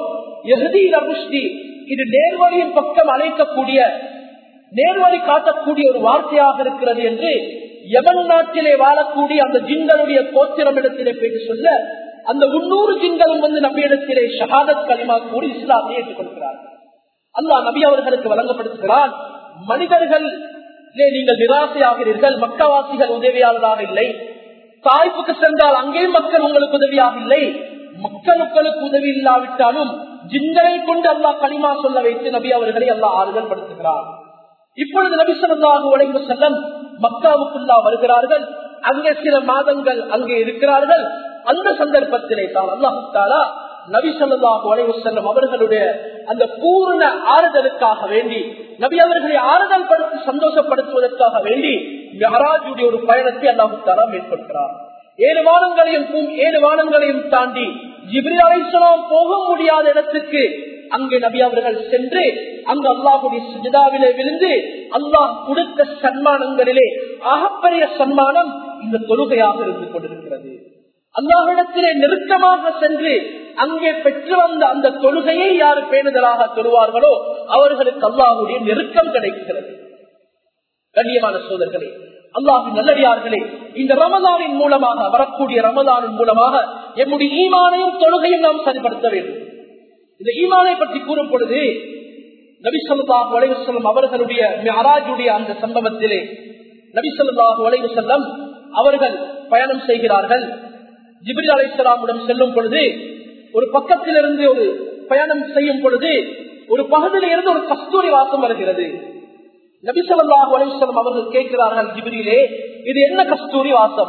இது நேர்வழியின் பக்கம் அழைக்கக்கூடிய நேர்வழி காட்டக்கூடிய ஒரு வார்த்தையாக இருக்கிறது என்று எவன் நாட்டிலே வாழக்கூடிய அந்த ஜின்களுடைய கோத்திரம் இடத்திலே போயிட்டு சொல்ல அந்த முன்னூறு ஜின்களும் வந்து நபியிடத்திலே ஷஹாதத் கலிமா கூறி இஸ்லாத்தை ஏற்றுக்கொள்கிறார்கள் அல்லா நபி அவர்களுக்கு வழங்கப்படுத்துகிறான் மனிதர்கள் நீங்கள் நிராசையாகிறீர்கள் மக்கவாசிகள் உதவியாளராக இல்லை தாய்ப்புக்கு சென்றால் அங்கேயும் மக்கள் உங்களுக்கு உதவியாக இல்லை மக்களுக்களுக்கு உதவி இல்லாவிட்டாலும் ஜின்களை கொண்டு அல்லா களிமா சொல்ல வைத்து நபி அவர்களை அல்லா ஆறுதல் படுத்துகிறார் இப்பொழுது நபி சொல்லாக உழைந்து செல்லம் மக்காவுக்குள்ளா வருகிறார்கள் அங்கே சில மாதங்கள் அங்கே இருக்கிறார்கள் அந்த சந்தர்ப்பத்திலே தான் அல்லாஹு தாலா நபி சொல்லாஹு உழைவு செல்லும் அவர்களுடைய அந்த பூர்ண ஆறுதலுக்காக வேண்டி நபி அவர்களை ஆறுதல் படுத்தி சந்தோஷப்படுத்துவதற்காக வேண்டி மெஹராஜுடைய ஒரு பயணத்தை அல்லாஹு தாலா மேற்கொள்கிறார் ஏழு வானங்களையும் ஏழு வானங்களையும் தாண்டி ஜிப்ரி அலைசலாம் போக முடியாத இடத்துக்கு அங்கே நபி அவர்கள் சென்று அங்கு அல்லாஹுடைய சுஜிதாவிலே விழுந்து அல்லாஹ் கொடுத்த சன்மானங்களிலே ஆகப்பெரிய சன்மானம் இந்த தொழுகையாக இருந்து கொண்டிருக்கிறது அல்லாஹிடத்திலே நெருக்கமாக சென்று அங்கே பெற்று வந்த அந்த தொழுகையை யார் பேணுதலாக தொழுவார்களோ அவர்களுக்கு அல்லாஹுடைய நெருக்கம் கிடைக்கிறது கண்ணியமான சோதர்களே அல்லாஹின் நல்லடியார்களே இந்த ரமதானின் மூலமாக வரக்கூடிய ரமதானின் மூலமாக எம்முடைய ஈமானையும் தொழுகையும் நாம் சரிப்படுத்த வேண்டும் இந்த ஈமானை பற்றி கூறும் பொழுது நபிசல்லாஹ் வலைவசல்லம் அவர்களுடைய அராஜுடைய அந்த சம்பவத்திலே நபிசல்லாஹ் வலைவசல்லம் அவர்கள் பயணம் செய்கிறார்கள் ஜிபிரி அலைசலாமுடன் செல்லும் பொழுது ஒரு பக்கத்திலிருந்து ஒரு பயணம் செய்யும் பொழுது ஒரு பகுதியில இருந்து ஒரு கஸ்தூரி வாசம் வருகிறது நபிசல்லாஹு அலிஸ்லாம் அவர்கள் கேட்கிறார்கள் ஜிபிரியிலே இது என்ன கஸ்தூரி வாசம்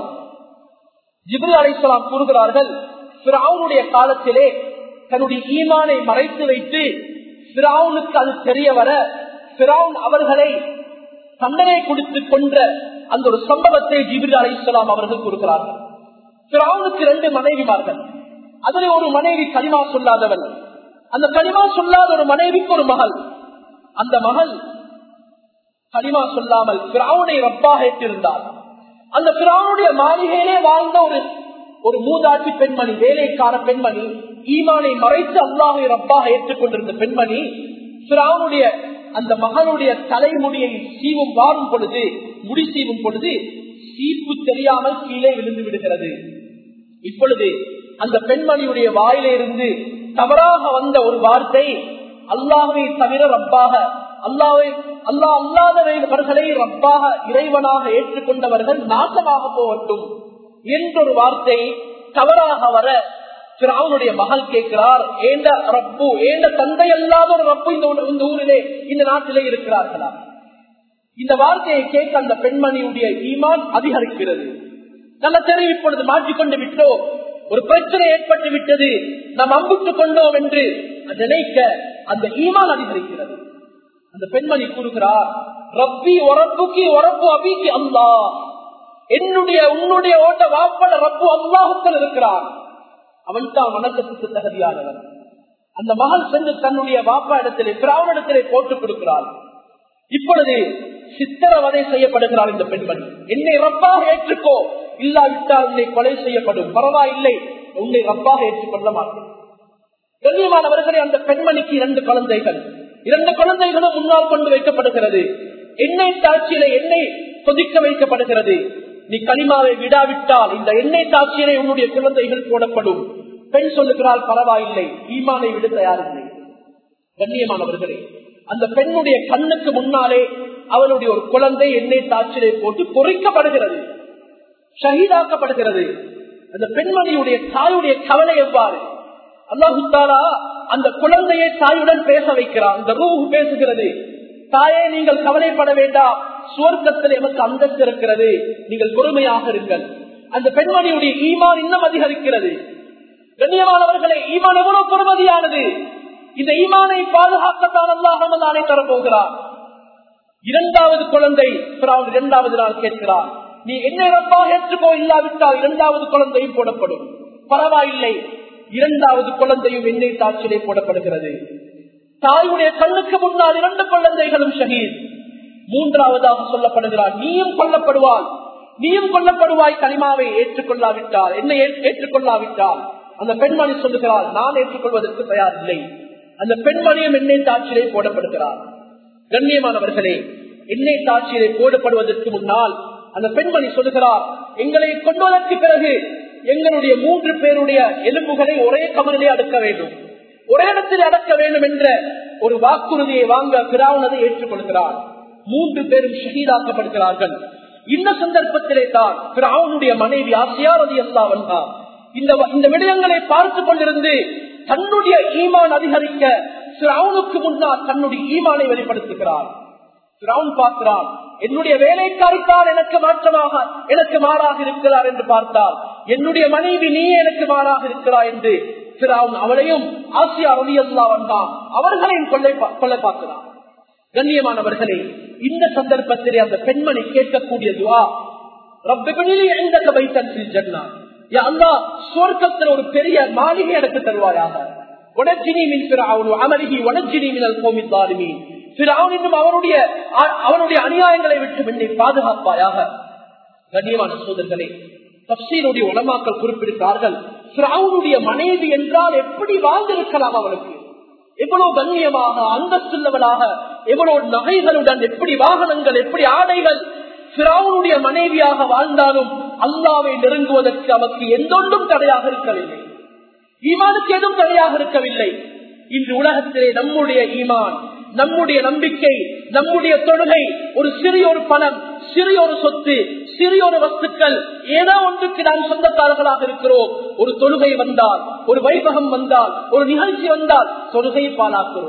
ஜிப்ரி அலிஸ்லாம் கூறுகிறார்கள் பிராவுனுடைய காலத்திலே தன்னுடைய ஈமானை மறைத்து வைத்து பிராவுனுக்கு அது தெரிய வர பிராவுன் அவர்களை தண்டனை கொடுத்து கொன்ற அந்த ஒரு சம்பவத்தை ஜிப்ரி அலிஸ்லாம் அவர்கள் கூறுகிறார்கள் பிராவுனுக்கு ரெண்டு மனைவிமார்கள் அதில் ஒரு மனைவி களிமா சொல்லாதவள் அந்த களிமா சொல்லாத ஒரு மனைவிக்கு ஒரு மகள் அந்த மகள் களிமா சொல்லாமல் பிராவுனை ரப்பாக ஏற்றிருந்தார் அந்த பிராவுடைய மாளிகையிலே வாழ்ந்த ஒரு ஒரு மூதாட்சி பெண்மணி வேலைக்கார பெண்மணி ஈமானை மறைத்து அல்லாஹை ரப்பாக ஏற்றுக்கொண்டிருந்த பெண்மணி பிராவுடைய அந்த மகனுடைய தலைமுடியை சீவும் வாரும் பொழுது முடி சீவும் பொழுது சீப்பு தெரியாமல் கீழே விழுந்து விடுகிறது இப்பொழுது அந்த பெண்மணியுடைய வாயிலிருந்து தவறாக வந்த ஒரு வார்த்தை அல்லாஹை தவிர ரப்பாக அல்லாவை அல்லா அல்லாதவர்களை ரப்பாக இறைவனாக ஏற்றுக்கொண்டவர்கள் நாசமாக போகட்டும் என்றொரு வார்த்தை தவறாக வர அவனுடைய மகள் கேட்கிறார் ஏண்ட ரப்பு ஏண்ட தந்தை அல்லாத ஒரு ரப்பு இந்த ஊரிலே இந்த நாட்டிலே இருக்கிறார்களா இந்த வார்த்தையை கேட்க அந்த பெண்மணியுடைய ஈமான் அதிகரிக்கிறது நல்ல தெரிவு இப்பொழுது மாற்றிக்கொண்டு விட்டோ ஒரு பிரச்சனை ஏற்பட்டு விட்டது நாம் அம்புட்டுக் கொண்டோம் என்று நினைக்க அந்த ஈமான் அதிகரிக்கிறது அந்த பெண்மணி கூறுகிறார் ரப்பி உறப்புக்கு உறப்பு அபிக்கு அல்லா என்னுடைய உன்னுடைய ஓட்ட வாப்பட ரப்பு அல்லாஹத்தில் இருக்கிறான் அவன் தான் வணக்கத்துக்கு தகுதியானவன் அந்த மகள் சென்று தன்னுடைய வாப்பா இடத்திலே பிராவனிடத்திலே போட்டுக் கொடுக்கிறார் இப்பொழுது சித்திரவதை செய்யப்படுகிறார் இந்த பெண்மணி என்னை ரப்பாக ஏற்றுக்கோ இல்லாவிட்டால் உன்னை கொலை செய்யப்படும் பரவாயில்லை உன்னை ரப்பாக ஏற்றுக்கொள்ள மாட்டேன் கண்ணியமானவர்களே அந்த பெண்மணிக்கு இரண்டு குழந்தைகள் இரண்டு குழந்தைகளும் முன்னால் கொண்டு வைக்கப்படுகிறது எண்ணெய் தாட்சியில எண்ணெய் கொதிக்க வைக்கப்படுகிறது நீ களிமாவை விடாவிட்டால் இந்த எண்ணெய் தாட்சியிலே உன்னுடைய குழந்தைகள் போடப்படும் பெண் சொல்லுகிறாள் பரவாயில்லை ஈமானை விட தயாரில்லை கண்ணியமானவர்களே அந்த பெண்ணுடைய கண்ணுக்கு முன்னாலே அவனுடைய ஒரு குழந்தை எண்ணெய் தாட்சியிலே போட்டு பொறிக்கப்படுகிறது ஷஹீதாக்கப்படுகிறது அந்த பெண்மணியுடைய தாயுடைய கவலை எவ்வாறு அல்லாஹுத்தாலா அந்த குழந்தையை தாயுடன் பேச வைக்கிறார் அந்த ரூஹ் பேசுகிறது தாயே நீங்கள் கவலைப்பட வேண்டாம் சுவர்க்கத்தில் எமக்கு அந்தஸ்து இருக்கிறது நீங்கள் பொறுமையாக இருங்கள் அந்த பெண்மணியுடைய ஈமான் இன்னும் அதிகரிக்கிறது கண்ணியமானவர்களே ஈமான் எவ்வளவு பொறுமதியானது இந்த ஈமானை பாதுகாக்கத்தான் அல்லாஹ் ரமதானை தரப்போகிறார் இரண்டாவது குழந்தை இரண்டாவது நாள் கேட்கிறார் நீ என்னை ரப்பாக ஏற்றுக்கோ இல்லாவிட்டால் இரண்டாவது குழந்தையும் போடப்படும் பரவாயில்லை இரண்டாவது குழந்தையும் எண்ணெய் தாட்சியிலே போடப்படுகிறது தாயுடைய கண்ணுக்கு முன்னால் இரண்டு குழந்தைகளும் ஷஹீத் மூன்றாவதாக சொல்லப்படுகிறார் நீயும் கொல்லப்படுவாய் நீயும் கொல்லப்படுவாய் கனிமாவை ஏற்றுக்கொள்ளாவிட்டால் என்னை ஏற்றுக்கொள்ளாவிட்டால் அந்த பெண்மணி சொல்லுகிறாள் நான் ஏற்றுக்கொள்வதற்கு தயார் இல்லை அந்த பெண்மணியும் எண்ணெய் தாட்சியிலே போடப்படுகிறார் கண்ணியமானவர்களே எண்ணெய் தாட்சியிலே போடப்படுவதற்கு முன்னால் அந்த பெண்மணி சொல்லுகிறார் எங்களை கொண்டுவதற்கு பிறகு எங்களுடைய மூன்று பேருடைய எலும்புகளை ஒரே கமலிலே அடக்க வேண்டும் ஒரே இடத்தில் அடக்க வேண்டும் என்ற ஒரு வாக்குறுதியை வாங்க பிராவுனதை ஏற்றுக்கொள்கிறார் மூன்று பேரும் ஷஹீதாக்கப்படுகிறார்கள் இந்த சந்தர்ப்பத்திலே தான் பிராவுனுடைய மனைவி ஆசியாரதி அல்லா வந்தார் இந்த இந்த விடயங்களை பார்த்து கொண்டிருந்து தன்னுடைய ஈமான் அதிகரிக்க பிராவுனுக்கு முன்னால் தன்னுடைய ஈமானை வெளிப்படுத்துகிறார் பிராவுன் பார்க்கிறான் என்னுடைய வேலைக்காரித்தான் எனக்கு மாற்றமாக எனக்கு மாறாக இருக்கிறார் என்று பார்த்தால் என்னுடைய மனைவி நீ எனக்கு மாறாக இருக்கிறாய் என்று பிராவுன் அவளையும் ஆசியா ரவி அல்லா வந்தான் அவர்களையும் கொள்ளை கொள்ளை பார்க்கிறார் கண்ணியமானவர்களே இந்த சந்தர்ப்பத்திலே அந்த பெண்மணி கேட்கக்கூடிய துவா சுவர்க்கத்தில் ஒரு பெரிய மாளிகை எனக்கு தருவாயாக உடச்சினி மின் அமருகி உடச்சினி மினல் கோமித்தாலுமி அவனுடைய அவனுடைய அநியாயங்களை விட்டு என்னை பாதுகாப்பாயாக கண்ணியமான சோதர்களே தப்சீனுடைய உலமாக்கள் குறிப்பிடுகிறார்கள் பிராவுனுடைய மனைவி என்றால் எப்படி வாழ்ந்திருக்கலாம் அவனுக்கு எவ்வளவு கண்ணியமாக அந்தஸ்துள்ளவளாக எவ்வளவு நகைகளுடன் எப்படி வாகனங்கள் எப்படி ஆடைகள் பிராவுனுடைய மனைவியாக வாழ்ந்தாலும் அல்லாவை நெருங்குவதற்கு அவருக்கு எந்தொன்றும் தடையாக இருக்கவில்லை ஈமானுக்கு எதுவும் தடையாக இருக்கவில்லை இன்று உலகத்திலே நம்முடைய ஈமான் நம்முடைய நம்பிக்கை நம்முடைய தொழுகை ஒரு சிறிய ஒரு பணம் சிறிய ஒரு சொத்து சிறிய ஒரு வஸ்துக்கள் ஏதோ ஒன்றுக்கு நாம் சொந்தக்காரர்களாக இருக்கிறோம் ஒரு தொழுகை வந்தால் ஒரு வைபகம் வந்தால் ஒரு நிகழ்ச்சி வந்தால் தொழுகையை பாலாக்குறோம்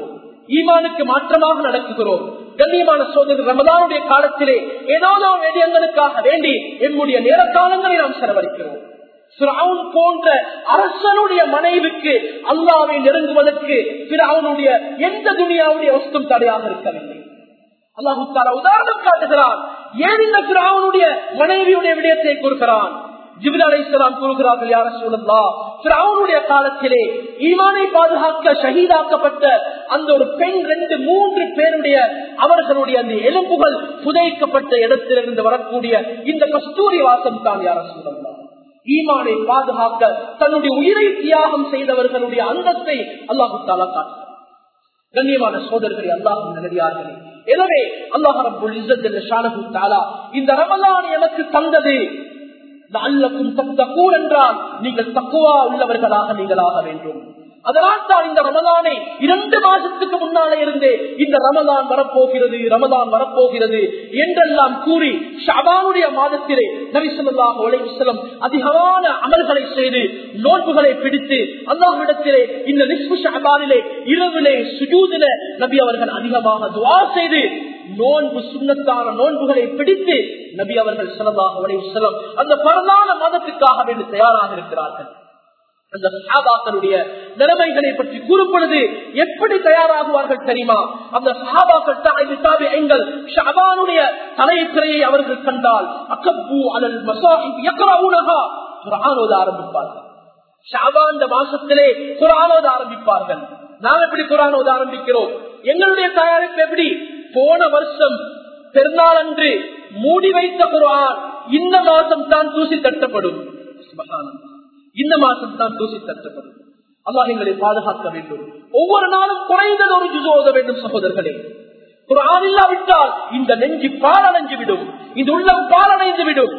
ஈமானுக்கு மாற்றமாக நடக்குகிறோம் கண்ணியமான சோதனை ரமதானுடைய காலத்திலே ஏதோ வேதியங்களுக்காக வேண்டி எம்முடைய நேர காலங்களை நாம் செலவழிக்கிறோம் பிராவுன் போன்ற அரசனுடைய மனைவிக்கு அல்லாவை நெருங்குவதற்கு பிராவுனுடைய எந்த துணியாவுடைய வஸ்தும் தடையாக இருக்கவில்லை அல்லாஹு தாலா உதாரணம் காட்டுகிறான் ஏன் இந்த பிராவுனுடைய மனைவியுடைய விடயத்தை கூறுகிறான் ஜிபில் அலை இஸ்லாம் கூறுகிறார்கள் யார சொல்லா பிராவுனுடைய காலத்திலே ஈமானை பாதுகாக்க ஷஹீதாக்கப்பட்ட அந்த ஒரு பெண் ரெண்டு மூன்று பேருடைய அவர்களுடைய அந்த எலும்புகள் புதைக்கப்பட்ட இடத்திலிருந்து வரக்கூடிய இந்த கஸ்தூரி வாசம் தான் யார சொல்லலாம் ஈமானை பாதுகாக்க தன்னுடைய உயிரை தியாகம் செய்தவர்களுடைய அந்தத்தை அல்லாஹு தாலா காட்டுகிறார் கண்ணியமான சோதர்களே அல்லாஹும் நல்லடியார்களே எனவே அல்லாஹ் ரப்புல் இஸ்ஸத் ஷானஹு தஆலா இந்த ரமலான் எனக்கு தந்தது லஅல்லக்கும் தத்தகூன் என்றால் நீங்கள் தக்குவா உள்ளவர்களாக நீங்களாக வேண்டும் அதனால் தான் இந்த ரமலானை இரண்டு மாசத்துக்கு முன்னாலே இருந்தே இந்த ரமலான் வரப்போகிறது ரமலான் வரப்போகிறது என்றெல்லாம் கூறி ஷபானுடைய மாதத்திலே நபிசல்லாஹ் உலகம் அதிகமான அமல்களை செய்து நோன்புகளை பிடித்து அல்லாஹ்விடத்திலே இந்த நிஸ்பு ஷபானிலே இரவிலே சுஜூதில நபி அவர்கள் அதிகமாக துவா செய்து நோன்பு சுண்ணத்தான நோன்புகளை பிடித்து நபி அவர்கள் சிலதாக உலகம் அந்த பரதான மதத்துக்காக வேண்டி தயாராக இருக்கிறார்கள் அந்த சஹாபாக்களுடைய நிலைமைகளை பற்றி கூறும்பொழுது எப்படி தயாராகுவார்கள் தெரியுமா அந்த சஹாபாக்கள் எங்கள் ஷபானுடைய தலைத்திரையை அவர்கள் கண்டால் அக்கப்பு அலல் மசாஹிப் யக்ரவுனஹா குர்ஆன் ஓத ஆரம்பிப்பார்கள் ஷாபான் மாசத்திலே குர்ஆன் ஓத ஆரம்பிப்பார்கள் நாம் எப்படி குர்ஆன் ஓத ஆரம்பிக்கிறோம் எங்களுடைய தயாரிப்பு எப்படி போன வருஷம் பெருநாள் அன்று மூடி வைத்த குர்ஆன் இந்த மாசம் தான் தூசி தட்டப்படும் சுபஹானல்லாஹ் இந்த மாசம் தான் தூசி தட்டப்படும் அல்லாஹ் எங்களை பாதுகாக்க வேண்டும் ஒவ்வொரு நாளும் குறைந்தது ஒரு ஜுசு ஓத வேண்டும் சகோதரர்களே ஒரு ஆளில்லாவிட்டால் இந்த நெஞ்சு பாலடைஞ்சு விடும் இந்த உள்ளம் பாலடைந்து விடும்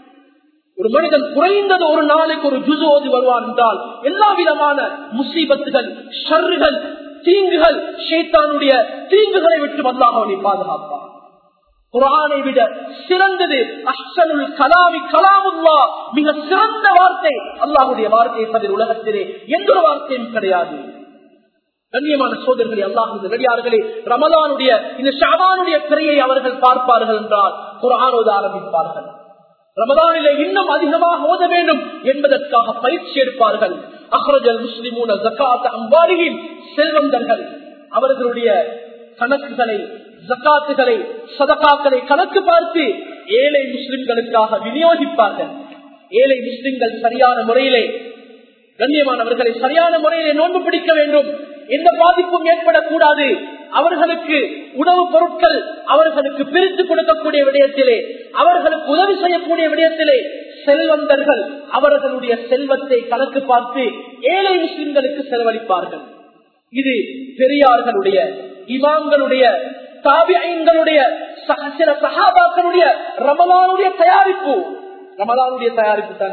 ஒரு மனிதன் குறைந்தது ஒரு நாளைக்கு ஒரு ஜுசு ஓதி வருவான் என்றால் எல்லா விதமான முசீபத்துகள் ஷர்றுகள் தீங்குகள் ஷேத்தானுடைய தீங்குகளை விட்டு வந்தாக அவனை பாதுகாப்பான் குரானை விட சிறந்தது அஷ்டனுல் கலாமி கலாமுல்லா மிக சிறந்த வார்த்தை அல்லாஹுடைய வார்த்தை தவிர உலகத்திலே எந்த ஒரு வார்த்தையும் கிடையாது கண்ணியமான சோதர்களே அல்லாஹு நடிகார்களே ரமலானுடைய இந்த ஷாபானுடைய பிறையை அவர்கள் பார்ப்பார்கள் என்றால் குரான் ஓத ஆரம்பிப்பார்கள் ரமதானிலே இன்னும் அதிகமாக ஓத வேண்டும் என்பதற்காக பயிற்சி எடுப்பார்கள் அஹ்ரஜல் முஸ்லிமூன ஜக்காத் அம்பாரியின் செல்வந்தர்கள் அவர்களுடைய கணக்குகளை ஜக்காத்துகளை சதக்காக்களை கணக்கு பார்த்து ஏழை முஸ்லிம்களுக்காக விநியோகிப்பார்கள் ஏழை முஸ்லிம்கள் சரியான முறையிலே கண்ணியமானவர்களை சரியான முறையிலே நோன்பு பிடிக்க வேண்டும் எந்த பாதிப்பும் ஏற்படக்கூடாது அவர்களுக்கு உணவுப் பொருட்கள் அவர்களுக்கு பிரித்து கொடுக்கக்கூடிய விடயத்திலே அவர்களுக்கு உதவி செய்யக்கூடிய விடயத்திலே செல்வந்தர்கள் அவர்களுடைய செல்வத்தை கணக்கு பார்த்து ஏழை முஸ்லிம்களுக்கு செலவழிப்பார்கள் இது பெரியார்களுடைய இமாம்களுடைய தாபியங்களுடைய சில சகாபாக்களுடைய ரமலானுடைய தயாரிப்பு ரமலானுடைய தயாரிப்பு தான்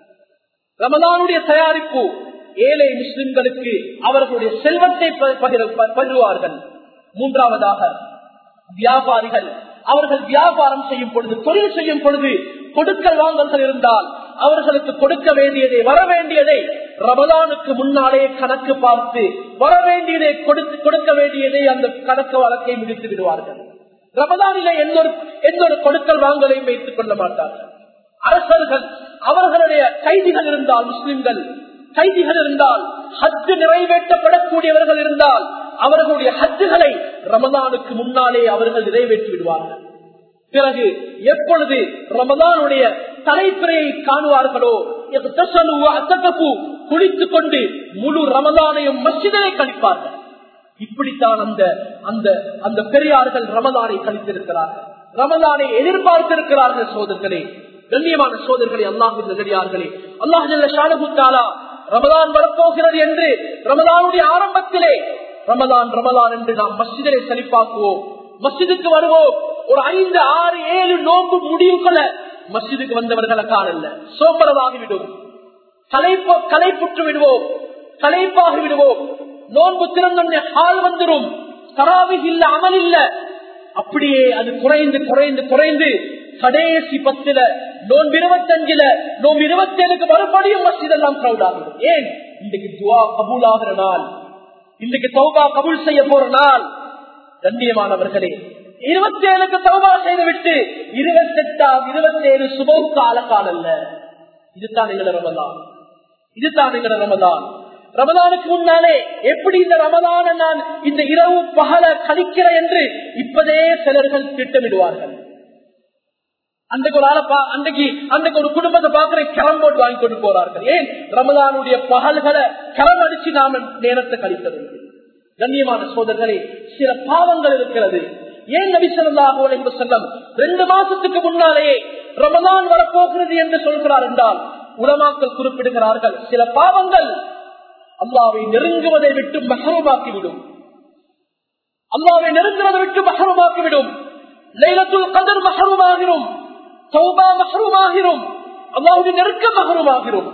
ரமலானுடைய தயாரிப்பு ஏழை முஸ்லிம்களுக்கு அவர்களுடைய செல்வத்தை பகிர்வார்கள் மூன்றாவதாக வியாபாரிகள் அவர்கள் வியாபாரம் செய்யும் பொழுது தொழில் செய்யும் பொழுது கொடுக்கல் வாங்கல்கள் இருந்தால் அவர்களுக்கு கொடுக்க வேண்டியதை வர வேண்டியதை ரமலானுக்கு முன்னாலே கணக்கு பார்த்து வர வேண்டியதை கொடுத்து கொடுக்க வேண்டியதை அந்த கணக்கு வழக்கை முடித்து விடுவார்கள் ரமலானில எந்த ஒரு எந்த ஒரு கொடுக்கல் வாங்கலையும் வைத்துக் கொள்ள மாட்டார்கள் அரசர்கள் அவர்களுடைய கைதிகள் இருந்தால் முஸ்லிம்கள் கைதிகள் இருந்தால் ஹஜ்ஜு நிறைவேற்றப்படக்கூடியவர்கள் இருந்தால் அவர்களுடைய ஹஜ்ஜுகளை ரமதானுக்கு முன்னாலே அவர்கள் நிறைவேற்றி விடுவார்கள் பிறகு எப்பொழுது ரமதானுடைய தலைப்பிறையை காணுவார்களோ குளித்துக் கொண்டு முழு ரமதானையும் மசிதனை கழிப்பார்கள் இப்படித்தான் அந்த அந்த அந்த பெரியார்கள் ரமதானை கழித்திருக்கிறார்கள் ரமதானை எதிர்பார்த்திருக்கிறார்கள் சோதர்களே கண்ணியமான சோதர்களே அல்லாஹின் நெறியார்களே அல்லாஹாலா ரமதான் வரப்போகிறது என்று ரமதானுடைய ஆரம்பத்திலே ரமதான் ரமதான் என்று நாம் மசிதனை செழிப்பாக்குவோம் மசிதுக்கு வருவோம் ஒரு ஐந்து ஆறு ஏழு நோன்பு முடிவுகளை மசிதுக்கு வந்தவர்களை காணல சோம்பரதாகிவிடும் கலைப்பு கலைப்புற்று விடுவோம் கலைப்பாகி விடுவோம் நோன்பு திறந்த ஆள் வந்துடும் தராவி இல்ல அமல் இல்ல அப்படியே அது குறைந்து குறைந்து குறைந்து கடைசி பத்துல நோன்பு இருபத்தஞ்சுல நோன்பு இருபத்தி ஏழுக்கு மறுபடியும் மசித் எல்லாம் கிரௌட் ஆகும் ஏன் இன்றைக்கு துவா கபூல் ஆகிற நாள் இன்றைக்கு தௌபா கபூல் செய்ய போற நாள் கண்ணியமானவர்களே இருபத்தி ஏழுக்கு தௌபா செய்துவிட்டு இருபத்தி எட்டாம் இருபத்தி ஏழு சுபவுக்கால காலல்ல இதுதான் எங்களோட ரமதான் இதுதான் எங்களோட ரமதான் ரமதானுக்கு முன்னாலே எப்படி இந்த ரமதான நான் இந்த இரவு பகல கழிக்கிறேன் என்று இப்பதே சிலர்கள் திட்டமிடுவார்கள் அன்றைக்கு ஒரு ஆளை பா- அன்றைக்கு அன்றைக்கு ஒரு குடும்பத்தை பார்க்கிற கிரம் போட்டு வாங்கி கொண்டு போறார்கள் ஏன் ரமதானுடைய பகல்களை கிரம் அடிச்சு நாம நேரத்தை கழித்தது கண்ணியமான சோதர்களே சில பாவங்கள் இருக்கிறது ஏன் நபி ஸல்லல்லாஹு அலைஹி வஸல்லம் ரெண்டு மாசத்துக்கு முன்னாலேயே ரமதான் வரப்போகிறது என்று சொல்கிறார் என்றால் உலமாக்கள் குறிப்பிடுகிறார்கள் சில பாவங்கள் அல்லாவை நெருங்குவதை விட்டு மகரமாக்கிவிடும் அல்லாவை நெருங்குவதை விட்டு மகரமாக்கிவிடும் லைலத்துல் கதர் மகரமாகிறோம் சௌபா மகரமாகிறோம் அல்லாவுடைய நெருக்கம் மகரமாகிறோம்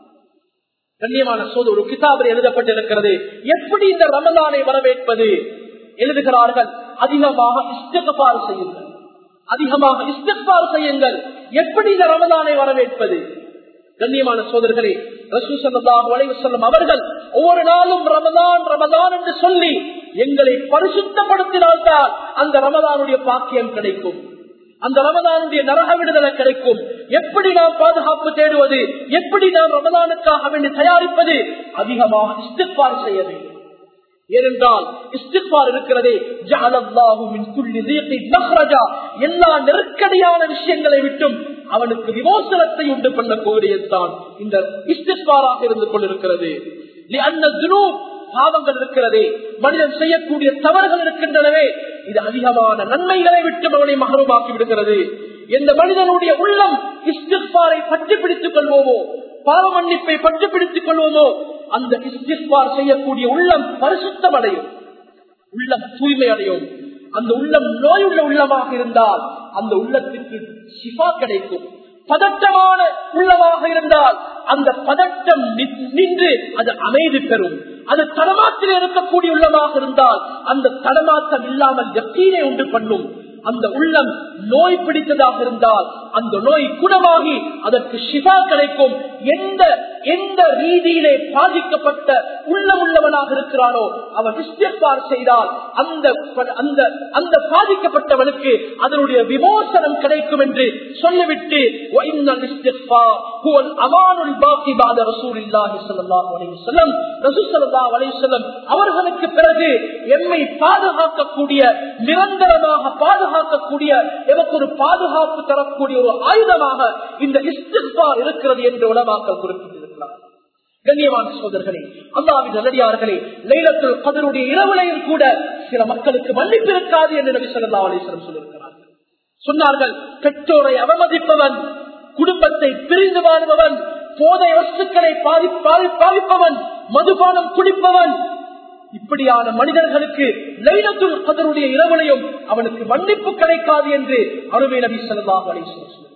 கண்ணியமான சோது ஒரு கிதாபில் எழுதப்பட்டிருக்கிறது எப்படி இந்த ரமதானை வரவேற்பது எழுதுகிறார்கள் அதிகமாக இஸ்திகபார் செய்யுங்கள் அதிகமாக இஸ்திகபார் செய்யுங்கள் எப்படி இந்த ரமதானை வரவேற்பது கண்ணியமான சோதர்களே ரசூசல்லாஹு அலைஹி வஸல்லம் அவர்கள் ஒவ்வொரு நாளும் ரமதான் ரமதான் என்று சொல்லி எங்களை பரிசுத்தப்படுத்தினால்தான் அந்த ரமதானுடைய பாக்கியம் கிடைக்கும் அந்த ரமதானுடைய நரக விடுதலை கிடைக்கும் எப்படி நாம் பாதுகாப்பு தேடுவது எப்படி நாம் ரமதானுக்காக வேண்டி தயாரிப்பது அதிகமாக இஸ்திக்பார் செய்ய வேண்டும் ஏனென்றால் இஸ்திக்பார் இருக்கிறதே ஜஅலல்லாஹு மின் குல்லி தீகின் மக்ரஜா எல்லா நெருக்கடியான விஷயங்களை விட்டும் அவனுக்கு விமோசனத்தை உண்டு பண்ணக்கூடியதுதான் இந்த இஸ்திக்பாராக இருந்து கொண்டிருக்கிறது لأن الذنوب பாவங்கள் இருக்கிறதே மனிதன் செய்யக்கூடிய தவறுகள் இருக்கின்றனவே இது அதிகமான நன்மைகளை விட்டு அவனை மகரமாக்கி விடுகிறது எந்த மனிதனுடைய உள்ளம் இஸ்திஃபாரை பற்றி பிடித்துக் கொள்வோமோ பாவ மன்னிப்பை பற்றி பிடித்துக் கொள்வோமோ அந்த இஸ்திஃபார் செய்யக்கூடிய உள்ளம் பரிசுத்தம் அடையும் உள்ளம் தூய்மை அடையும் அந்த உள்ளம் நோயுள்ள உள்ளமாக இருந்தால் அந்த உள்ளத்திற்கு சிஃபா கிடைக்கும் பதட்டமான உள்ளமாக இருந்தால் அந்த பதட்டம் நி- நின்று அது அமைதி பெறும் அது தடமாற்றில் இருக்கக்கூடிய உள்ளமாக இருந்தால் அந்த தடமாற்றம் இல்லாமல் எத்தீனை உண்டு பண்ணும் அந்த உள்ளம் நோய் பிடித்ததாக இருந்தால் அந்த நோய் குணமாகி அதற்கு சிவா கிடைக்கும் எந்த எந்த ரீதியிலே பாதிக்கப்பட்ட உள்ளம் உள்ளவனாக இருக்கிறானோ அவன் இஸ்திஃபார் செய்தால் அந்த அந்த அந்த பாதிக்கப்பட்டவனுக்கு அதனுடைய விமோசனம் கிடைக்கும் என்று சொல்லிவிட்டு وَإِنَّ الْإِسْتِغْفَارَ هُوَ الْأَمَانُ الْبَاقِي بَعْدَ رَسُولِ اللَّهِ صلى الله عليه وسلم رسول صلى الله عليه وسلم அவர்களுக்கு பிறகு எம்மை பாதுகாக்கக்கூடிய நிரந்தரமாக பாதுகாக்கக்கூடிய எனக்கு ஒரு பாதுகாப்பு தரக்கூடிய ஒரு ஆயுதமாக இந்த இஸ்திஃபார் இருக்கிறது என்று உலமாக்கள் குறிப்பிட்டிருக்கிறார் கண்ணியமான சோதர்களே அல்லாவின் நல்லடியார்களே லைலத்துல் கதருடைய இரவுலையும் கூட சில மக்களுக்கு மன்னிப்பு இருக்காது என்று நபி சொல்லா அலிஸ்வரம் சொல்லியிருக்கிறார்கள் சொன்னார்கள் பெற்றோரை அவமதிப்பவன் குடும்பத்தை பிரிந்து வாழ்பவன் போதை வஸ்துக்களை பாதி- பாதி- பாவிப்பவன் மதுபானம் குடிப்பவன் இப்படியான மனிதர்களுக்கு லைலத்துல் கதருடைய இரவுலையும் அவனுக்கு மன்னிப்பு கிடைக்காது என்று அருமை நபி சொல்லா அலிஸ்வரம் சொல்லியிருக்கிறார்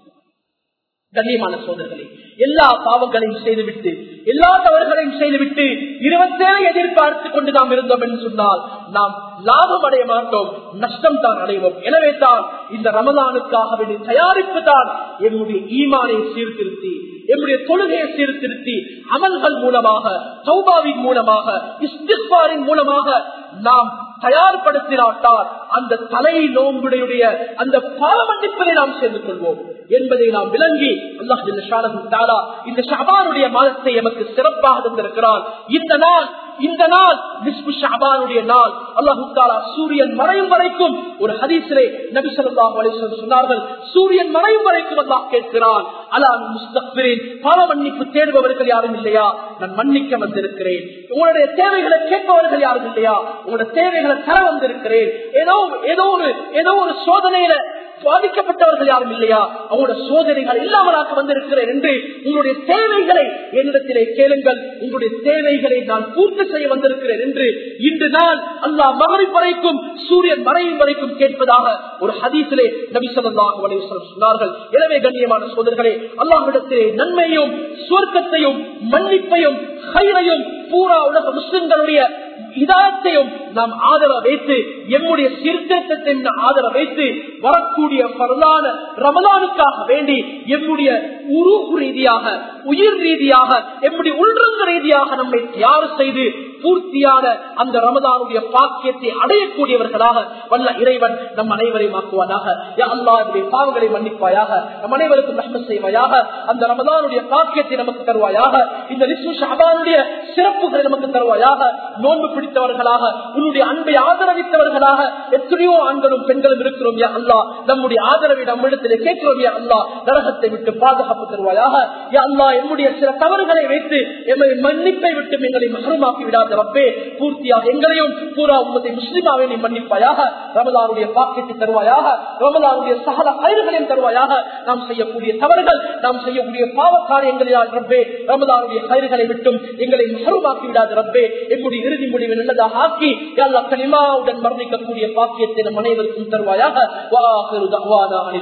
கண்ணியமான சோதர்களே எல்லா பாவங்களையும் செய்துவிட்டு எல்லா தவறுகளையும் செய்துவிட்டு இருபத்தேழு எதிர்பார்த்து கொண்டு நாம் இருந்தோம் என்று சொன்னால் நாம் லாபம் அடைய மாட்டோம் நஷ்டம் தான் அடைவோம் எனவே தான் இந்த ரமலானுக்காக வேண்டிய தயாரிப்பு தான் என்னுடைய ஈமானை சீர்திருத்தி என்னுடைய தொழுகையை சீர்திருத்தி அமல்கள் மூலமாக சௌபாவின் மூலமாக இஸ்திஃபாரின் மூலமாக நாம் தயார்படுத்தினால்தான் அந்த தலை நோம்புடைய அந்த பாவமன்னிப்பதை நாம் சேர்ந்து கொள்வோம் என்பதை நாம் விளங்கி அல்லாஹ் ஜல்ல ஷானஹு தஆலா இந்த ஷஅபானுடைய மாதத்தை எமக்கு சிறப்பாக தந்திருக்கிறார் இந்த நாள் இந்த நாள் நிஸ்பு ஷஅபானுடைய நாள் அல்லாஹு தஆலா சூரியன் மறையும் வரைக்கும் ஒரு ஹதீஸிலே நபி ஸல்லல்லாஹு அலைஹி வஸல்லம் சொன்னார்கள் சூரியன் மறையும் வரைக்கும் அல்லாஹ் கேட்கிறான் அலா முஸ்தக்பிரின் பாவ மன்னிப்பு தேடுபவர்கள் யாரும் இல்லையா நான் மன்னிக்க வந்திருக்கிறேன் உங்களுடைய தேவைகளை கேட்பவர்கள் யாரும் இல்லையா உங்களுடைய தேவைகளை தர வந்திருக்கிறேன் ஏதோ ஏதோ ஒரு ஏதோ ஒரு சோதனையில பாதிக்கப்பட்டவர்கள் யாரும் இல்லையா அவங்களோட சோதனைகள் இல்லாமலாக்க வந்திருக்கிறேன் என்று உங்களுடைய தேவைகளை என்னிடத்திலே கேளுங்கள் உங்களுடைய தேவைகளை நான் பூர்த்தி செய்ய வந்திருக்கிறேன் என்று இன்று நான் அல்லாஹ் மகரிப் வரைக்கும் சூரியன் மறையும் வரைக்கும் கேட்பதாக ஒரு ஹதீஸிலே நபி ஸல்லல்லாஹு அலைஹி வஸல்லம் சொன்னார்கள் எனவே கண்ணியமான சோதர்களே அல்லாஹ்விடத்திலே நன்மையும் சுவர்க்கத்தையும் மன்னிப்பையும் ஹைரையும் பூரா உலக முஸ்லிம்களுடைய இதாத்தையும் நாம் ஆதரவு வைத்து எம்முடைய சீர்திருத்தத்தை ஆதரவு வைத்து வரக்கூடிய பரலான ரமலானுக்காக வேண்டி எம்முடைய உருவு ரீதியாக உயிர் ரீதியாக எம்முடைய உள்ரங்க ரீதியாக நம்மை தயார் செய்து பூர்த்தியான அந்த ரமதானுடைய பாக்கியத்தை அடையக்கூடியவர்களாக வல்ல இறைவன் நம் அனைவரையும் ஆக்குவானாக யா அல்லாஹ் என்னுடைய பாவங்களை மன்னிப்பாயாக நம் அனைவருக்கும் நன்மை செய்வாயாக அந்த ரமதானுடைய பாக்கியத்தை நமக்கு தருவாயாக இந்த நிசு ஷாபானுடைய சிறப்புகளை நமக்கு தருவாயாக நோன்பு பிடித்தவர்களாக உன்னுடைய அன்பை ஆதரவித்தவர்களாக எத்தனையோ ஆண்களும் பெண்களும் இருக்கிறோம் யா அல்லாஹ் நம்முடைய ஆதரவை நம்மிடத்திலே கேட்கிறோம் யா அல்லாஹ் நரகத்தை விட்டு பாதுகாப்பு தருவாயாக யா அல்லாஹ் என்னுடைய சில தவறுகளை வைத்து எம்மை மன்னிப்பை விட்டு எங்களை மகரமாக்கி விடாத ரப்பே பூர்த்தியாக எங்களையும் பூரா உமதை முஸ்லிமாவை நீ மன்னிப்பாயாக ரமலானுடைய பாக்கியத்தை தருவாயாக ரமலானுடைய சகல கயிறுகளையும் தருவாயாக நாம் செய்யக்கூடிய தவறுகள் நாம் செய்யக்கூடிய பாவ காரியங்களில் ரப்பே ரமலானுடைய கயிறுகளை விட்டும் எங்களை மகரமாக்கி விடாத ரப்பே எங்களுடைய இறுதி முடிவை நல்லதாக ஆக்கி எல்லா கனிமாவுடன் மரணிக்கக்கூடிய பாக்கியத்தை நம் அனைவருக்கும் தருவாயாக வாஹிரு தஅவானா